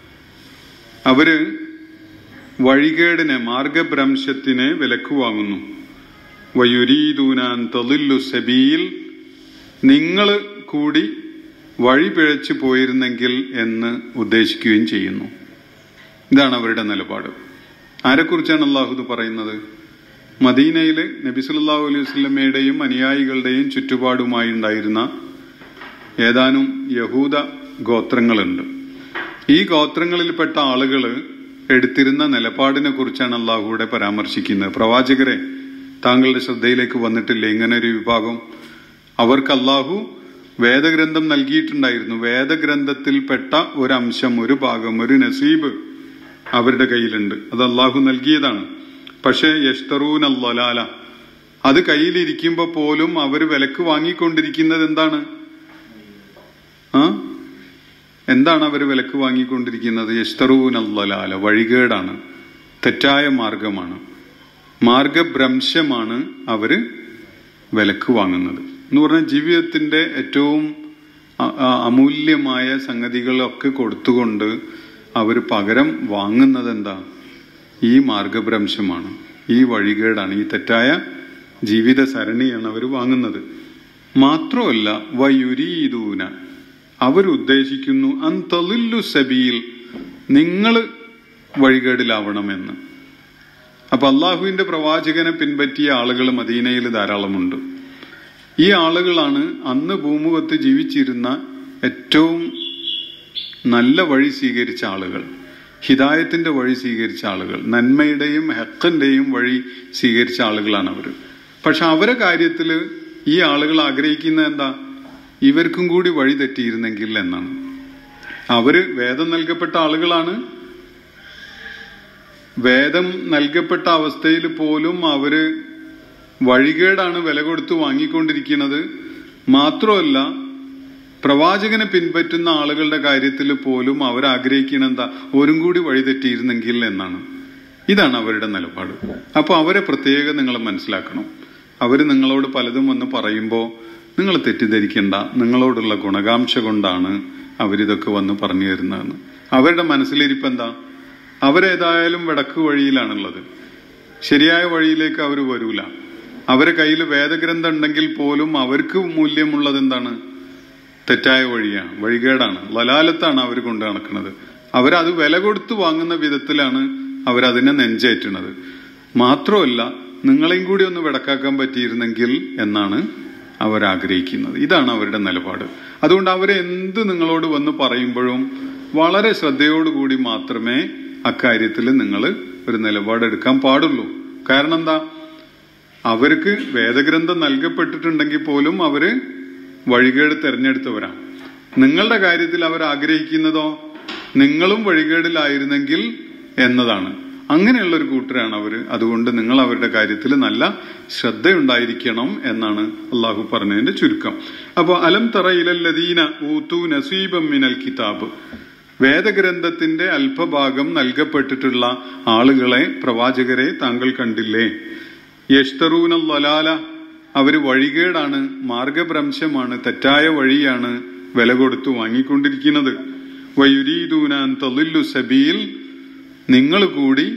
അവര് വഴികേടിനെ മാർഗഭ്രംശത്തിനെ വിലക്ക് വാങ്ങുന്നു വയുരീദൂനാൻ തളില്ലു സബീൽ നിങ്ങൾ കൂടി വഴി പിഴച്ചു പോയിരുന്നെങ്കിൽ എന്ന് ഉദ്ദേശിക്കുകയും ചെയ്യുന്നു ഇതാണ് അവരുടെ നിലപാട് ആരെക്കുറിച്ചാണ് അള്ളാഹുദ് പറയുന്നത് മദീനയിൽ നബി സല്ലല്ലാഹു അലൈഹി വസല്ലമയുടെയും അനുയായികളുടെയും ചുറ്റുപാടുമായി ഉണ്ടായിരുന്ന ഏതാനും യഹൂദ ഗോത്രങ്ങളുണ്ട് ഈ ഗോത്രങ്ങളിൽപ്പെട്ട ആളുകൾ എടുത്തിരുന്ന നിലപാടിനെ കുറിച്ചാണ് അള്ളാഹുവിടെ പരാമർശിക്കുന്നത് പ്രവാചകരെ താങ്കളുടെ ശ്രദ്ധയിലേക്ക് വന്നിട്ടില്ലേ ഇങ്ങനെ ഒരു വിഭാഗം അവർക്ക് അള്ളാഹു വേദഗ്രന്ഥം നൽകിയിട്ടുണ്ടായിരുന്നു വേദഗ്രന്ഥത്തിൽപ്പെട്ട ഒരംശം ഒരു ഭാഗം ഒരു നസീബ് അവരുടെ കയ്യിലുണ്ട് അത് അള്ളാഹു നൽകിയതാണ് പക്ഷേ യഷ്തറൂൻ അല്ലാല അത് കയ്യിലിരിക്കുമ്പോ പോലും അവർ വിലക്ക് വാങ്ങിക്കൊണ്ടിരിക്കുന്നത് എന്താണ് ആ എന്താണ് അവർ വിലക്ക് വാങ്ങിക്കൊണ്ടിരിക്കുന്നത് യഷ്തറൂൻ അല്ലാല വഴികേടാണ് തെറ്റായ മാർഗമാണ് മാർഗഭ്രംശമാണ് അവര് വിലക്ക് വാങ്ങുന്നത് എന്ന് പറഞ്ഞാൽ ജീവിതത്തിന്റെ ഏറ്റവും അ- അ- അമൂല്യമായ സംഗതികളൊക്കെ കൊടുത്തുകൊണ്ട് അവർ പകരം വാങ്ങുന്നത് എന്താ ഈ മാർഗഭ്രംശമാണ് ഈ വഴികേടാണ് ഈ തെറ്റായ ജീവിത സരണിയാണ് അവർ വാങ്ങുന്നത് മാത്രമല്ല വയുരീദൂന അവരുദ്ദേശിക്കുന്നു അന്തലില്ലു സബീൽ നിങ്ങൾ വഴികേടിലാവണമെന്ന് അപ്പൊ അള്ളാഹുവിന്റെ പ്രവാചകനെ പിൻപറ്റിയ ആളുകൾ മദീനയിൽ ധാരാളമുണ്ട് ഈ ആളുകളാണ് അന്ന് ഭൂമുഖത്ത് ജീവിച്ചിരുന്ന ഏറ്റവും നല്ല വഴി സ്വീകരിച്ച ആളുകൾ ഹിദായത്തിന്റെ വഴി സ്വീകരിച്ച ആളുകൾ നന്മയുടെയും ഹെക്കിന്റെയും വഴി സ്വീകരിച്ച ആളുകളാണ് അവർ പക്ഷെ അവരെ കാര്യത്തിൽ ഈ ആളുകൾ ആഗ്രഹിക്കുന്ന എന്താ ഇവർക്കും കൂടി വഴി തെറ്റിയിരുന്നെങ്കിൽ എന്നാണ് അവര് വേദം നൽകപ്പെട്ട ആളുകളാണ് വേദം നൽകപ്പെട്ട അവസ്ഥയിൽ പോലും അവര് വഴികേടാണ് വില കൊടുത്ത് വാങ്ങിക്കൊണ്ടിരിക്കുന്നത് മാത്രമല്ല പ്രവാചകനെ പിൻപറ്റുന്ന ആളുകളുടെ കാര്യത്തിൽ പോലും അവർ ആഗ്രഹിക്കുന്ന എന്താ ഓരും കൂടി വഴി തെറ്റിയിരുന്നെങ്കിൽ എന്നാണ് ഇതാണ് അവരുടെ നിലപാട് അപ്പൊ അവരെ പ്രത്യേകം നിങ്ങൾ മനസ്സിലാക്കണം അവർ നിങ്ങളോട് പലതും വന്ന് പറയുമ്പോൾ നിങ്ങൾ തെറ്റിദ്ധരിക്കേണ്ട നിങ്ങളോടുള്ള ഗുണകാംക്ഷ കൊണ്ടാണ് അവരിതൊക്കെ വന്ന് പറഞ്ഞു തരുന്നതെന്ന് അവരുടെ മനസ്സിലിരിപ്പ് എന്താ അവരേതായാലും വടക്ക് വഴിയിലാണുള്ളത് ശരിയായ വഴിയിലേക്ക് അവർ വരൂല അവരെ കയ്യിൽ വേദഗ്രന്ഥം ഉണ്ടെങ്കിൽ പോലും അവർക്ക് മൂല്യമുള്ളത് എന്താണ് തെറ്റായ വഴിയാണ് വഴികേടാണ് ലലാലത്താണ് അവർ കൊണ്ട് നടക്കുന്നത് അവരത് വില കൊടുത്ത് വാങ്ങുന്ന വിധത്തിലാണ് അവരതിനെ നെഞ്ചേറ്റുന്നത് മാത്രമല്ല നിങ്ങളെയും കൂടി ഒന്ന് വിടക്കാക്കാൻ പറ്റിയിരുന്നെങ്കിൽ എന്നാണ് അവർ ആഗ്രഹിക്കുന്നത് ഇതാണ് അവരുടെ നിലപാട് അതുകൊണ്ട് അവരെ എന്ത് നിങ്ങളോട് വന്ന് പറയുമ്പോഴും വളരെ ശ്രദ്ധയോടുകൂടി മാത്രമേ അക്കാര്യത്തിൽ നിങ്ങൾ ഒരു നിലപാടെടുക്കാൻ പാടുള്ളൂ കാരണം എന്താ അവർക്ക് വേദഗ്രന്ഥം നൽകപ്പെട്ടിട്ടുണ്ടെങ്കിൽ പോലും അവര് വഴികേട് തെരഞ്ഞെടുത്തവരാണ് നിങ്ങളുടെ കാര്യത്തിൽ അവർ ആഗ്രഹിക്കുന്നതോ നിങ്ങളും വഴികേടിലായിരുന്നെങ്കിൽ എന്നതാണ് അങ്ങനെയുള്ള ഒരു കൂട്ടരാണ് അവര് അതുകൊണ്ട് നിങ്ങൾ അവരുടെ കാര്യത്തിൽ നല്ല ശ്രദ്ധയുണ്ടായിരിക്കണം എന്നാണ് അള്ളാഹു പറഞ്ഞതിന്റെ ചുരുക്കം അപ്പൊ അലം തറയിലല്ലദീന ഊത്തു നസീബം മിനൽ കിതാബ് വേദഗ്രന്ഥത്തിന്റെ അല്പഭാഗം നൽകപ്പെട്ടിട്ടുള്ള ആളുകളെ പ്രവാചകരെ താങ്കൾ കണ്ടില്ലേ യഷ്തറൂന ലലാല അവര് വഴികേടാണ് മാർഗഭ്രംശമാണ് തെറ്റായ വഴിയാണ് വില കൊടുത്തു വാങ്ങിക്കൊണ്ടിരിക്കുന്നത് വയുരീദൂനാൻ തളില്ലു സബീൽ നിങ്ങൾ കൂടി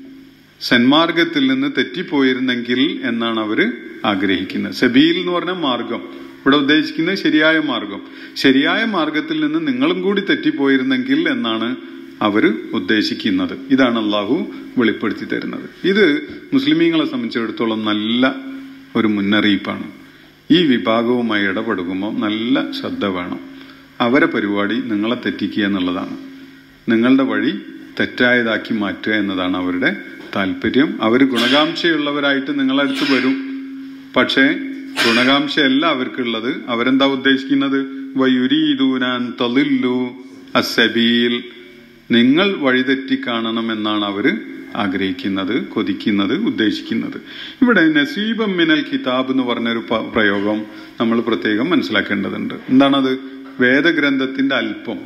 സന്മാർഗത്തിൽ നിന്ന് തെറ്റിപ്പോയിരുന്നെങ്കിൽ എന്നാണ് അവര് ആഗ്രഹിക്കുന്നത് സബീൽ എന്ന് പറഞ്ഞ മാർഗം ഇവിടെ ഉദ്ദേശിക്കുന്നത് ശരിയായ മാർഗം ശരിയായ മാർഗത്തിൽ നിന്ന് നിങ്ങളും കൂടി തെറ്റിപ്പോയിരുന്നെങ്കിൽ എന്നാണ് അവര് ഉദ്ദേശിക്കുന്നത് ഇതാണ് അള്ളാഹു വെളിപ്പെടുത്തി തരുന്നത് ഇത് മുസ്ലിമീങ്ങളെ സംബന്ധിച്ചിടത്തോളം നല്ല ഒരു മുന്നറിയിപ്പാണ് ഈ വിഭാഗവുമായി ഇടപെടുമ്പോൾ നല്ല ശ്രദ്ധ വേണം അവരെ പരിപാടി നിങ്ങളെ തെറ്റിക്കുക എന്നുള്ളതാണ് നിങ്ങളുടെ വഴി തെറ്റായതാക്കി മാറ്റുക എന്നതാണ് അവരുടെ താല്പര്യം അവർ ഗുണകാംക്ഷയുള്ളവരായിട്ട് നിങ്ങളടുത്ത് വരും പക്ഷേ ഗുണകാംക്ഷയല്ല അവർക്കുള്ളത് അവരെന്താ ഉദ്ദേശിക്കുന്നത് വയുരീദൂനാൻ തളില്ലു അസബീൽ നിങ്ങൾ വഴിതെറ്റി കാണണമെന്നാണ് അവര് ആഗ്രഹിക്കുന്നത് കൊതിക്കുന്നത് ഉദ്ദേശിക്കുന്നത് ഇവിടെ നസീബം മിനൽ കിതാബ് എന്ന് പറഞ്ഞൊരു പ്രയോഗം നമ്മൾ പ്രത്യേകം മനസ്സിലാക്കേണ്ടതുണ്ട് എന്താണത് വേദഗ്രന്ഥത്തിന്റെ അല്പം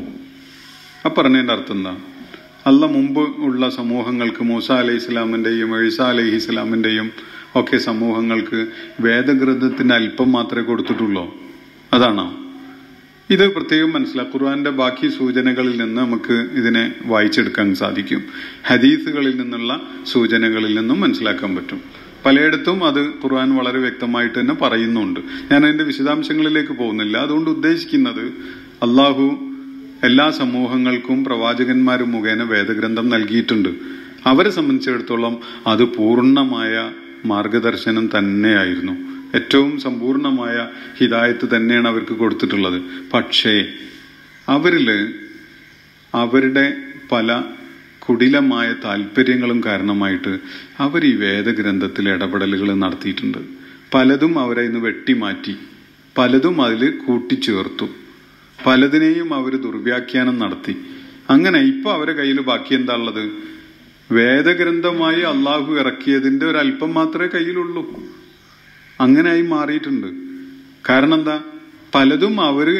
ആ പറഞ്ഞതിന്റെ അർത്ഥം എന്താ അല്ല മുമ്പ് ഉള്ള സമൂഹങ്ങൾക്ക് മൂസ അലൈഹി ഇസ്ലാമിന്റെയും എഴുസ അലൈഹി ഇസ്ലാമിന്റെയും ഒക്കെ സമൂഹങ്ങൾക്ക് വേദഗ്രന്ഥത്തിന്റെ അല്പം മാത്രമേ കൊടുത്തിട്ടുള്ളൂ അതാണോ ഇത് പ്രത്യേകം മനസ്സിലാക്കുക ഖുർആന്റെ ബാക്കി സൂചനകളിൽ നിന്ന് നമുക്ക് ഇതിനെ വായിച്ചെടുക്കാൻ സാധിക്കും ഹദീസുകളിൽ നിന്നുള്ള സൂചനകളിൽ നിന്നും മനസ്സിലാക്കാൻ പറ്റും പലയിടത്തും അത് ഖുർആൻ വളരെ വ്യക്തമായിട്ട് തന്നെ പറയുന്നുണ്ട് ഞാൻ അതിന്റെ വിശദാംശങ്ങളിലേക്ക് പോകുന്നില്ല അതുകൊണ്ട് ഉദ്ദേശിക്കുന്നത് അള്ളാഹു എല്ലാ സമൂഹങ്ങൾക്കും പ്രവാചകന്മാർ മുഖേന വേദഗ്രന്ഥം നൽകിയിട്ടുണ്ട് അവരെ സംബന്ധിച്ചിടത്തോളം അത് പൂർണ്ണമായ മാർഗദർശനം തന്നെയായിരുന്നു ഏറ്റവും സമ്പൂർണമായ ഹിദായത്ത് തന്നെയാണ് അവർക്ക് കൊടുത്തിട്ടുള്ളത് പക്ഷേ അവരില് അവരുടെ പല കുടിലമായ താല്പര്യങ്ങളും കാരണമായിട്ട് അവർ ഈ വേദഗ്രന്ഥത്തിൽ ഇടപെടലുകൾ നടത്തിയിട്ടുണ്ട് പലതും അവരെ ഇന്ന് വെട്ടിമാറ്റി പലതും അതിൽ കൂട്ടിച്ചേർത്തു പലതിനെയും അവർ ദുർവ്യാഖ്യാനം നടത്തി അങ്ങനെ ഇപ്പൊ അവരെ കയ്യിൽ ബാക്കി എന്താ ഉള്ളത് വേദഗ്രന്ഥമായി അള്ളാഹു ഇറക്കിയതിന്റെ ഒരു അല്പം മാത്രമേ കയ്യിലുള്ളൂ അങ്ങനെയായി മാറിയിട്ടുണ്ട് കാരണം എന്താ പലതും അവര്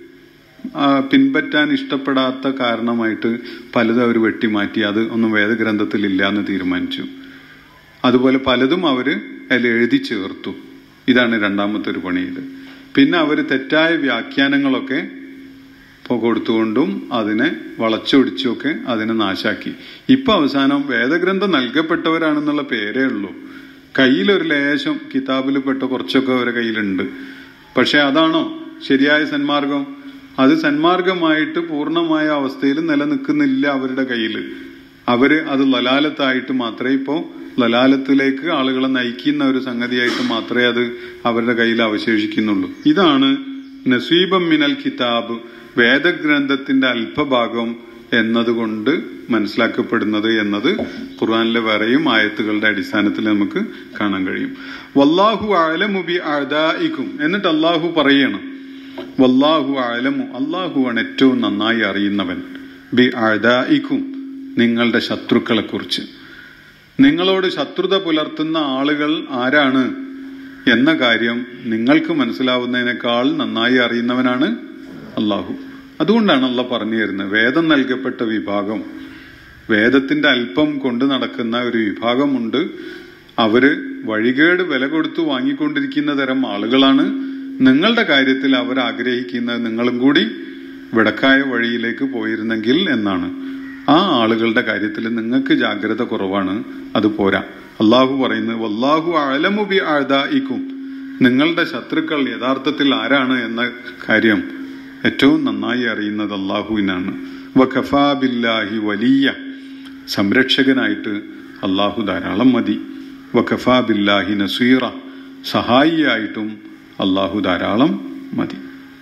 പിൻപറ്റാൻ ഇഷ്ടപ്പെടാത്ത കാരണമായിട്ട് പലതും അവർ വെട്ടിമാറ്റി അത് ഒന്നും വേദഗ്രന്ഥത്തിൽ ഇല്ല എന്ന് തീരുമാനിച്ചു അതുപോലെ പലതും അവര് അതിൽ എഴുതി ചേർത്തു ഇതാണ് രണ്ടാമത്തെ ഒരു പണി ഇത് പിന്നെ അവർ തെറ്റായ വ്യാഖ്യാനങ്ങളൊക്കെ ഇപ്പോൾ കൊടുത്തുകൊണ്ടും അതിനെ വളച്ചൊടിച്ചുമൊക്കെ അതിനെ നാശാക്കി ഇപ്പൊ അവസാനം വേദഗ്രന്ഥം നൽകപ്പെട്ടവരാണെന്നുള്ള പേരേ ഉള്ളൂ കയ്യിലൊരു ലേശം കിതാബിൽ പെട്ട കുറച്ചൊക്കെ അവരുടെ കയ്യിലുണ്ട് പക്ഷെ അതാണോ ശരിയായ സന്മാർഗം അത് സന്മാർഗമായിട്ട് പൂർണ്ണമായ അവസ്ഥയിൽ നിലനിൽക്കുന്നില്ല അവരുടെ കയ്യിൽ അവര് അത് ലലാലത്തായിട്ട് മാത്രമേ ഇപ്പോ ലലാലത്തിലേക്ക് ആളുകളെ നയിക്കുന്ന ഒരു സംഗതിയായിട്ട് മാത്രമേ അത് അവരുടെ കയ്യിൽ അവശേഷിക്കുന്നുള്ളൂ ഇതാണ് നസീബം മിനൽ കിതാബ് വേദഗ്രന്ഥത്തിന്റെ അല്പഭാഗം എന്നതുകൊണ്ട് മനസ്സിലാക്കപ്പെടുന്നത് എന്നത് ഖുർആനിലെ വേറെയും ആയത്തുകളുടെ അടിസ്ഥാനത്തിൽ നമുക്ക് കാണാൻ കഴിയും വല്ലാഹു അലമുബി അഴതായിക്കും എന്നിട്ട് അള്ളാഹു പറയണം വല്ലാഹു അലമു അള്ളാഹുവാണ് ഏറ്റവും നന്നായി അറിയുന്നവൻ ബി അഴതായിക്കും നിങ്ങളുടെ ശത്രുക്കളെ കുറിച്ച് നിങ്ങളോട് ശത്രുത പുലർത്തുന്ന ആളുകൾ ആരാണ് എന്ന കാര്യം നിങ്ങൾക്ക് മനസ്സിലാവുന്നതിനേക്കാൾ നന്നായി അറിയുന്നവനാണ് അള്ളാഹു അതുകൊണ്ടാണ് അള്ള പറഞ്ഞു തരുന്നത് വേദം നൽകപ്പെട്ട വിഭാഗം വേദത്തിന്റെ അല്പം കൊണ്ട് നടക്കുന്ന ഒരു വിഭാഗമുണ്ട് അവര് വഴികേട് വില കൊടുത്തു വാങ്ങിക്കൊണ്ടിരിക്കുന്ന തരം ആളുകളാണ് നിങ്ങളുടെ കാര്യത്തിൽ അവർ ആഗ്രഹിക്കുന്നത് നിങ്ങളും കൂടി വിടക്കായ വഴിയിലേക്ക് പോയിരുന്നെങ്കിൽ എന്നാണ് ആ ആളുകളുടെ കാര്യത്തിൽ നിങ്ങൾക്ക് ജാഗ്രത കുറവാണ് അത് പോരാ അള്ളാഹു പറയുന്നത് വല്ലാഹു അലമുബി ആഴ്ദായിക്കും നിങ്ങളുടെ ശത്രുക്കൾ യഥാർത്ഥത്തിൽ ആരാണ് എന്ന കാര്യം ഏറ്റവും നന്നായി അറിയുന്നത് അള്ളാഹുവിനാണ് വഖഫാബില്ലാഹി വലിയ സംരക്ഷകനായിട്ട് അള്ളാഹു ധാരാളം മതി വഖഫാബില്ലാഹി നസീറ സഹായിയായിട്ടും അള്ളാഹു ധാരാളം മതി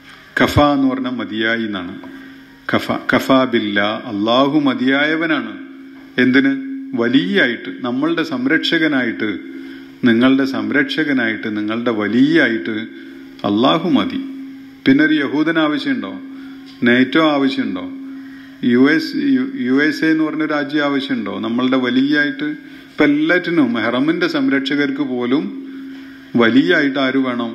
കഫ എന്ന് പറഞ്ഞാൽ മതിയായി എന്നാണ് കഫ കഫാബില്ല അള്ളാഹു മതിയായവനാണ് എന്തിന് വലിയായിട്ട് നമ്മളുടെ സംരക്ഷകനായിട്ട് നിങ്ങളുടെ സംരക്ഷകനായിട്ട് നിങ്ങളുടെ വലിയായിട്ട് അള്ളാഹു മതി പിന്നെ ഒരു യഹൂദൻ ആവശ്യമുണ്ടോ നേറ്റോ ആവശ്യമുണ്ടോ U S U S A എന്ന് പറഞ്ഞ രാജ്യം ആവശ്യമുണ്ടോ നമ്മളുടെ വലിയായിട്ട് ഇപ്പൊ എല്ലാറ്റിനും ഹെറമിന്റെ സംരക്ഷകർക്ക് പോലും വലിയായിട്ട് ആര് വേണം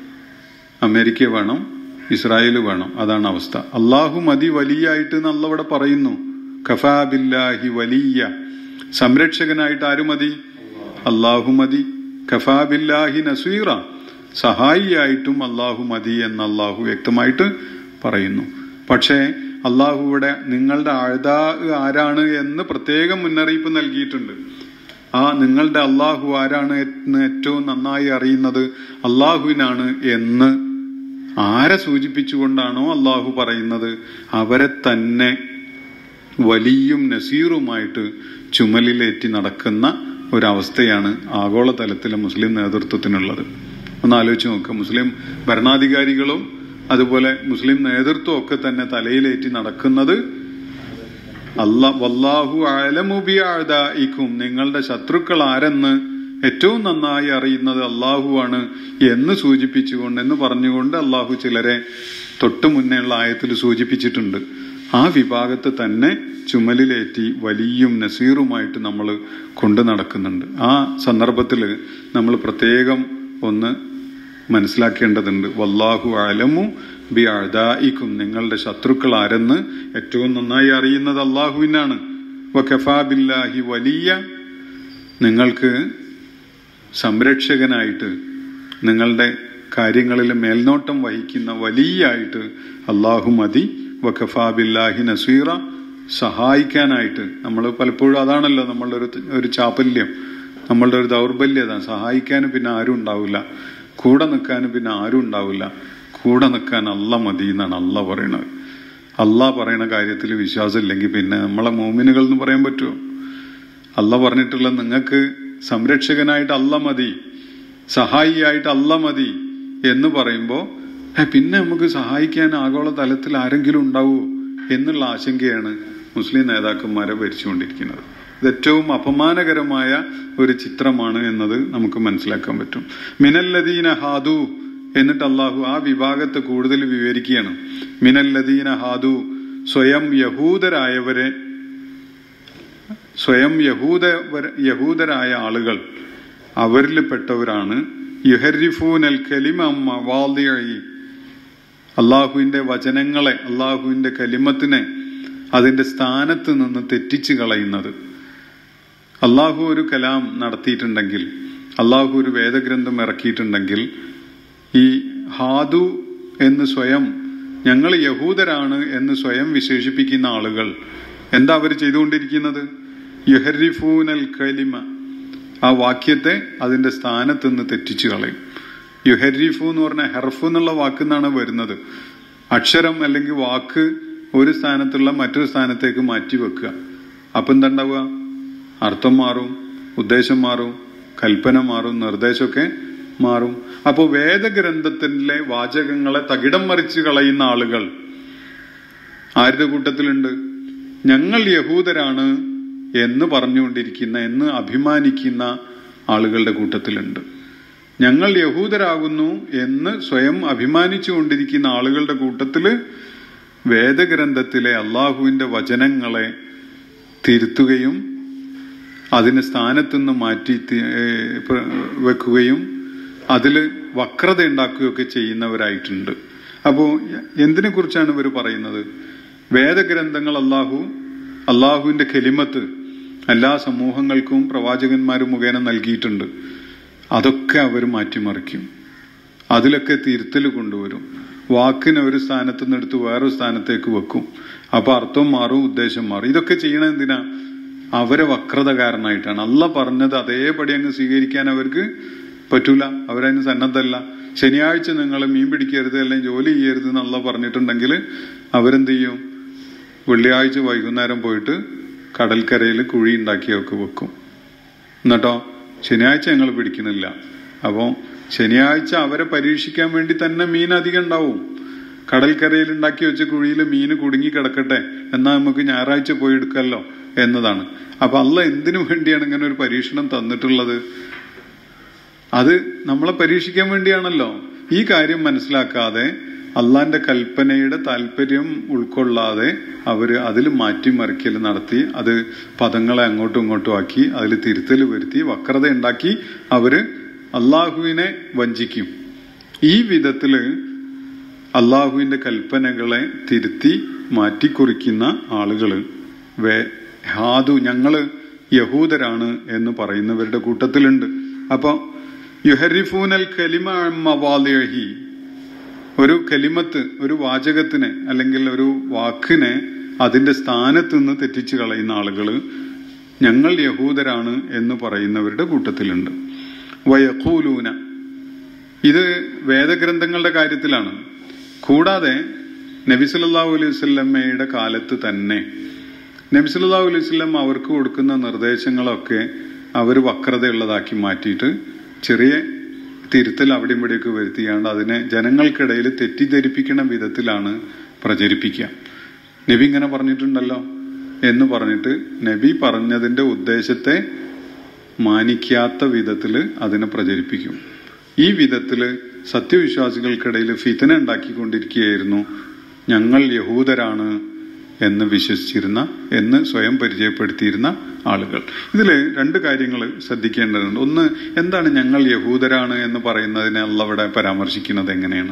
അമേരിക്ക വേണം ഇസ്രായേൽ വേണം അതാണ് അവസ്ഥ അള്ളാഹു മതി വലിയായിട്ട് എന്നുള്ള ഇവിടെ പറയുന്നു ഖഫാബില്ലാഹി വലിയ സംരക്ഷകനായിട്ട് ആര് മതി അള്ളാഹു മതി ഖഫാബില്ലാഹി നസീറ സഹായിയായിട്ടും അള്ളാഹു മതി എന്ന് അള്ളാഹു വ്യക്തമായിട്ട് പറയുന്നു പക്ഷേ അള്ളാഹു ഇവിടെ നിങ്ങളുടെ ആഴ്താ ആരാണ് എന്ന് പ്രത്യേകം മുന്നറിയിപ്പ് നൽകിയിട്ടുണ്ട് ആ നിങ്ങളുടെ അള്ളാഹു ആരാണ് എന്ന് ഏറ്റവും നന്നായി അറിയുന്നത് അള്ളാഹുവിനാണ് എന്ന് ആരെ സൂചിപ്പിച്ചുകൊണ്ടാണോ അള്ളാഹു പറയുന്നത് അവരെ തന്നെ വലിയും നസീറുമായിട്ട് ചുമലിലേറ്റി നടക്കുന്ന ഒരവസ്ഥയാണ് ആഗോളതലത്തിലെ മുസ്ലിം നേതൃത്വത്തിനുള്ളത് ഒന്ന് ആലോചിച്ച് നോക്കുക മുസ്ലിം ഭരണാധികാരികളും അതുപോലെ മുസ്ലിം നേതൃത്വം ഒക്കെ തന്നെ തലയിലേറ്റി നടക്കുന്നത് അല്ല വല്ലാഹു അലമുബിയാദായിക്കും നിങ്ങളുടെ ശത്രുക്കൾ ആരെന്ന് ഏറ്റവും നന്നായി അറിയുന്നത് അള്ളാഹുവാണ് എന്ന് സൂചിപ്പിച്ചുകൊണ്ട് എന്ന് പറഞ്ഞുകൊണ്ട് അള്ളാഹു ചിലരെ തൊട്ടു മുന്നേയുള്ള ആയത്തിൽ സൂചിപ്പിച്ചിട്ടുണ്ട് ആ വിഭാഗത്തെ തന്നെ ചുമലിലേറ്റി വലിയും നസീറുമായിട്ട് നമ്മൾ കൊണ്ടു നടക്കുന്നുണ്ട് ആ സന്ദർഭത്തിൽ നമ്മൾ പ്രത്യേകം ഒന്ന് മനസ്സിലാക്കേണ്ടതുണ്ട് വല്ലാഹു അലമു ബി അഴതായിക്കും നിങ്ങളുടെ ശത്രുക്കൾ ആരെന്ന് ഏറ്റവും നന്നായി അറിയുന്നത് അള്ളാഹുവിനാണ് വഖഫാബില്ലാഹി വലിയ നിങ്ങൾക്ക് സംരക്ഷകനായിട്ട് നിങ്ങളുടെ കാര്യങ്ങളിൽ മേൽനോട്ടം വഹിക്കുന്ന വലിയായിട്ട് അള്ളാഹു മതി വഖഫാബില്ലാഹി നസീറ സഹായിക്കാനായിട്ട് നമ്മൾ പലപ്പോഴും അതാണല്ലോ നമ്മളുടെ ഒരു ഒരു ചാപല്യം നമ്മളുടെ ഒരു ദൗർബല്യത സഹായിക്കാനും പിന്നെ ആരും ഉണ്ടാവില്ല കൂടെ നിൽക്കാനും പിന്നെ ആരും ഉണ്ടാവില്ല കൂടെ നിൽക്കാൻ അല്ല മതി എന്നാണ് അല്ല പറയണത് അല്ല പറയണ കാര്യത്തിൽ വിശ്വാസം ഇല്ലെങ്കിൽ പിന്നെ നമ്മളെ മോമിനുകൾ എന്ന് പറയാൻ പറ്റുമോ അല്ല പറഞ്ഞിട്ടുള്ള നിങ്ങൾക്ക് സംരക്ഷകനായിട്ട് അല്ല മതി സഹായിയായിട്ട് അല്ല മതി എന്ന് പറയുമ്പോൾ പിന്നെ നമുക്ക് സഹായിക്കാൻ ആഗോള തലത്തിൽ ആരെങ്കിലും ഉണ്ടാവുമോ എന്നുള്ള ആശങ്കയാണ് മുസ്ലിം നേതാക്കന്മാരെ ഭരിച്ചുകൊണ്ടിരിക്കുന്നത് ഇത് ഏറ്റവും അപമാനകരമായ ഒരു ചിത്രമാണ് എന്നത് നമുക്ക് മനസ്സിലാക്കാൻ പറ്റും മിനല്ലദീന ഹാദു എന്നിട്ട് അള്ളാഹു ആ വിഭാഗത്തെ കൂടുതൽ വിവരിക്കുകയാണ് മിനല്ലദീന ഹാദു സ്വയം യഹൂദരായവരെ സ്വയം യഹൂദ യഹൂദരായ ആളുകൾ അവരിൽപ്പെട്ടവരാണ് യുഹരിഫൂനൽ കലിമ വാദിയായി അള്ളാഹുവിന്റെ വചനങ്ങളെ അള്ളാഹുവിന്റെ കലിമത്തിനെ അതിന്റെ സ്ഥാനത്ത് നിന്ന് തെറ്റിച്ചു കളയുന്നത് അള്ളാഹു ഒരു കലാം നടത്തിയിട്ടുണ്ടെങ്കിൽ അള്ളാഹു ഒരു വേദഗ്രന്ഥം ഇറക്കിയിട്ടുണ്ടെങ്കിൽ ഈ ഹാദു എന്ന് സ്വയം ഞങ്ങൾ യഹൂദരാണ് എന്ന് സ്വയം വിശേഷിപ്പിക്കുന്ന ആളുകൾ എന്താ അവർ ചെയ്തുകൊണ്ടിരിക്കുന്നത് യുഹരിഫൂനൽ കലിമ ആ വാക്യത്തെ അതിന്റെ സ്ഥാനത്ത് നിന്ന് തെറ്റിച്ചു കളയും യുഹരിഫു എന്ന് പറഞ്ഞ ഹെർഫു എന്നുള്ള വാക്കിൽ നിന്നാണ് വരുന്നത് അക്ഷരം അല്ലെങ്കിൽ വാക്ക് ഒരു സ്ഥാനത്തുള്ള മറ്റൊരു സ്ഥാനത്തേക്ക് മാറ്റി വെക്കുക അപ്പം എന്താണ്ടാവുക അർത്ഥം മാറും ഉദ്ദേശം മാറും കൽപ്പന മാറും നിർദ്ദേശമൊക്കെ മാറും അപ്പോൾ വേദഗ്രന്ഥത്തിലെ വാചകങ്ങളെ തകിടം മറിച്ച് കളയുന്ന ആളുകൾ ആരുടെ കൂട്ടത്തിലുണ്ട് ഞങ്ങൾ യഹൂദരാണ് എന്ന് പറഞ്ഞുകൊണ്ടിരിക്കുന്ന എന്ന് അഭിമാനിക്കുന്ന ആളുകളുടെ കൂട്ടത്തിലുണ്ട് ഞങ്ങൾ യഹൂദരാകുന്നു എന്ന് സ്വയം അഭിമാനിച്ചു കൊണ്ടിരിക്കുന്ന ആളുകളുടെ കൂട്ടത്തില് വേദഗ്രന്ഥത്തിലെ അള്ളാഹുവിന്റെ വചനങ്ങളെ തിരുത്തുകയും അതിന് സ്ഥാനത്തുനിന്ന് മാറ്റി വെക്കുകയും അതിൽ വക്രത ഉണ്ടാക്കുകയൊക്കെ ചെയ്യുന്നവരായിട്ടുണ്ട് അപ്പോൾ എന്തിനെ കുറിച്ചാണ് ഇവർ പറയുന്നത് വേദഗ്രന്ഥങ്ങൾ അള്ളാഹു അള്ളാഹുവിന്റെ കെലിമത്ത് എല്ലാ സമൂഹങ്ങൾക്കും പ്രവാചകന്മാരും മുഖേന നൽകിയിട്ടുണ്ട് അതൊക്കെ അവർ മാറ്റിമറിക്കും അതിലൊക്കെ തിരുത്തൽ കൊണ്ടുവരും വാക്കിനെ ഒരു സ്ഥാനത്ത് നിന്ന് എടുത്ത് വേറൊരു സ്ഥാനത്തേക്ക് വെക്കും അപ്പൊ അർത്ഥം മാറും ഉദ്ദേശം മാറും ഇതൊക്കെ ചെയ്യണത് എന്തിനാ അവരെ വക്രത കാരണമായിട്ടാണ് അല്ല പറഞ്ഞത് അതേപടി അങ്ങ് സ്വീകരിക്കാൻ അവർക്ക് പറ്റൂല അവരതിന് സന്നദ്ധല്ല ശനിയാഴ്ച നിങ്ങൾ മീൻ പിടിക്കരുത് അല്ലെങ്കിൽ ജോലി ചെയ്യരുത് എന്നുള്ള പറഞ്ഞിട്ടുണ്ടെങ്കിൽ അവരെന്ത് ചെയ്യും വെള്ളിയാഴ്ച വൈകുന്നേരം പോയിട്ട് കടൽക്കരയിൽ കുഴി ഉണ്ടാക്കിയൊക്കെ വെക്കും എന്നിട്ടോ ശനിയാഴ്ച ഞങ്ങൾ പിടിക്കുന്നില്ല അപ്പോൾ ശനിയാഴ്ച അവരെ പരീക്ഷിക്കാൻ വേണ്ടി തന്നെ മീൻ അധികം ഉണ്ടാവും കടൽക്കരയിൽ ഉണ്ടാക്കി വെച്ച കുഴിയിൽ മീൻ കുടുങ്ങി കിടക്കട്ടെ എന്നാൽ നമുക്ക് ഞായറാഴ്ച പോയി എടുക്കല്ലോ എന്നതാണ് അപ്പൊ അല്ല എന്തിനു വേണ്ടിയാണ് ഇങ്ങനെ ഒരു പരീക്ഷണം തന്നിട്ടുള്ളത് അത് നമ്മളെ പരീക്ഷിക്കാൻ വേണ്ടിയാണല്ലോ ഈ കാര്യം മനസ്സിലാക്കാതെ അള്ളാന്റെ കൽപ്പനയുടെ താല്പര്യം ഉൾക്കൊള്ളാതെ അവര് അതിൽ മാറ്റിമറിക്കൽ നടത്തി അത് പദങ്ങളെ അങ്ങോട്ടും ഇങ്ങോട്ടും ആക്കി അതിൽ തിരുത്തൽ വരുത്തി വക്രത ഉണ്ടാക്കി അവര് അള്ളാഹുവിനെ വഞ്ചിക്കും ഈ വിധത്തില് അള്ളാഹുവിന്റെ കൽപ്പനകളെ തിരുത്തി മാറ്റിക്കുറിക്കുന്ന ആളുകള് വേ ഹാദു ഞങ്ങള് യഹൂദരാണ് എന്ന് പറയുന്നവരുടെ കൂട്ടത്തിലുണ്ട് അപ്പൊ യുഹരിഫൂനൽ കലിമ മവാലിഹി ഒരു കലിമത്ത് ഒരു വാചകത്തിനെ അല്ലെങ്കിൽ ഒരു വാക്കിനെ അതിന്റെ സ്ഥാനത്ത് നിന്ന് തെറ്റിച്ചു കളയുന്ന ആളുകൾ ഞങ്ങൾ യഹൂദരാണ് എന്ന് പറയുന്നവരുടെ കൂട്ടത്തിലുണ്ട് വയക്കൂലൂന ഇത് വേദഗ്രന്ഥങ്ങളുടെ കാര്യത്തിലാണ് കൂടാതെ നബിസുല്ലാഹു അലൈഹി വല്ലമ്മയുടെ കാലത്ത് തന്നെ നബിസുല്ലാഹു അലൈഹി വല്ലം അവർക്ക് കൊടുക്കുന്ന നിർദ്ദേശങ്ങളൊക്കെ അവർ വക്രതയുള്ളതാക്കി മാറ്റിയിട്ട് ചെറിയ തിരുത്തൽ അവിടെയും ഇവിടെയൊക്കെ വരുത്തിയാണ്ട് അതിനെ ജനങ്ങൾക്കിടയിൽ തെറ്റിദ്ധരിപ്പിക്കുന്ന വിധത്തിലാണ് പ്രചരിപ്പിക്കുക നബി ഇങ്ങനെ പറഞ്ഞിട്ടുണ്ടല്ലോ എന്ന് പറഞ്ഞിട്ട് നബി പറഞ്ഞതിന്റെ ഉദ്ദേശത്തെ മാനിക്കാത്ത വിധത്തില് അതിനെ പ്രചരിപ്പിക്കും ഈ വിധത്തില് സത്യവിശ്വാസികൾക്കിടയിൽ ഫിതന ഉണ്ടാക്കിക്കൊണ്ടിരിക്കുകയായിരുന്നു ഞങ്ങൾ യഹൂദരാണ് എന്ന് വിശ്വസിച്ചിരുന്ന എന്ന് സ്വയം പരിചയപ്പെടുത്തിയിരുന്ന ആളുകൾ ഇതിൽ രണ്ട് കാര്യങ്ങൾ ശ്രദ്ധിക്കേണ്ടതുണ്ട് ഒന്ന് എന്താണ് ഞങ്ങൾ യഹൂദരാണ് എന്ന് പറയുന്നതിനെ അല്ല അവിടെ പരാമർശിക്കുന്നത് എങ്ങനെയാണ്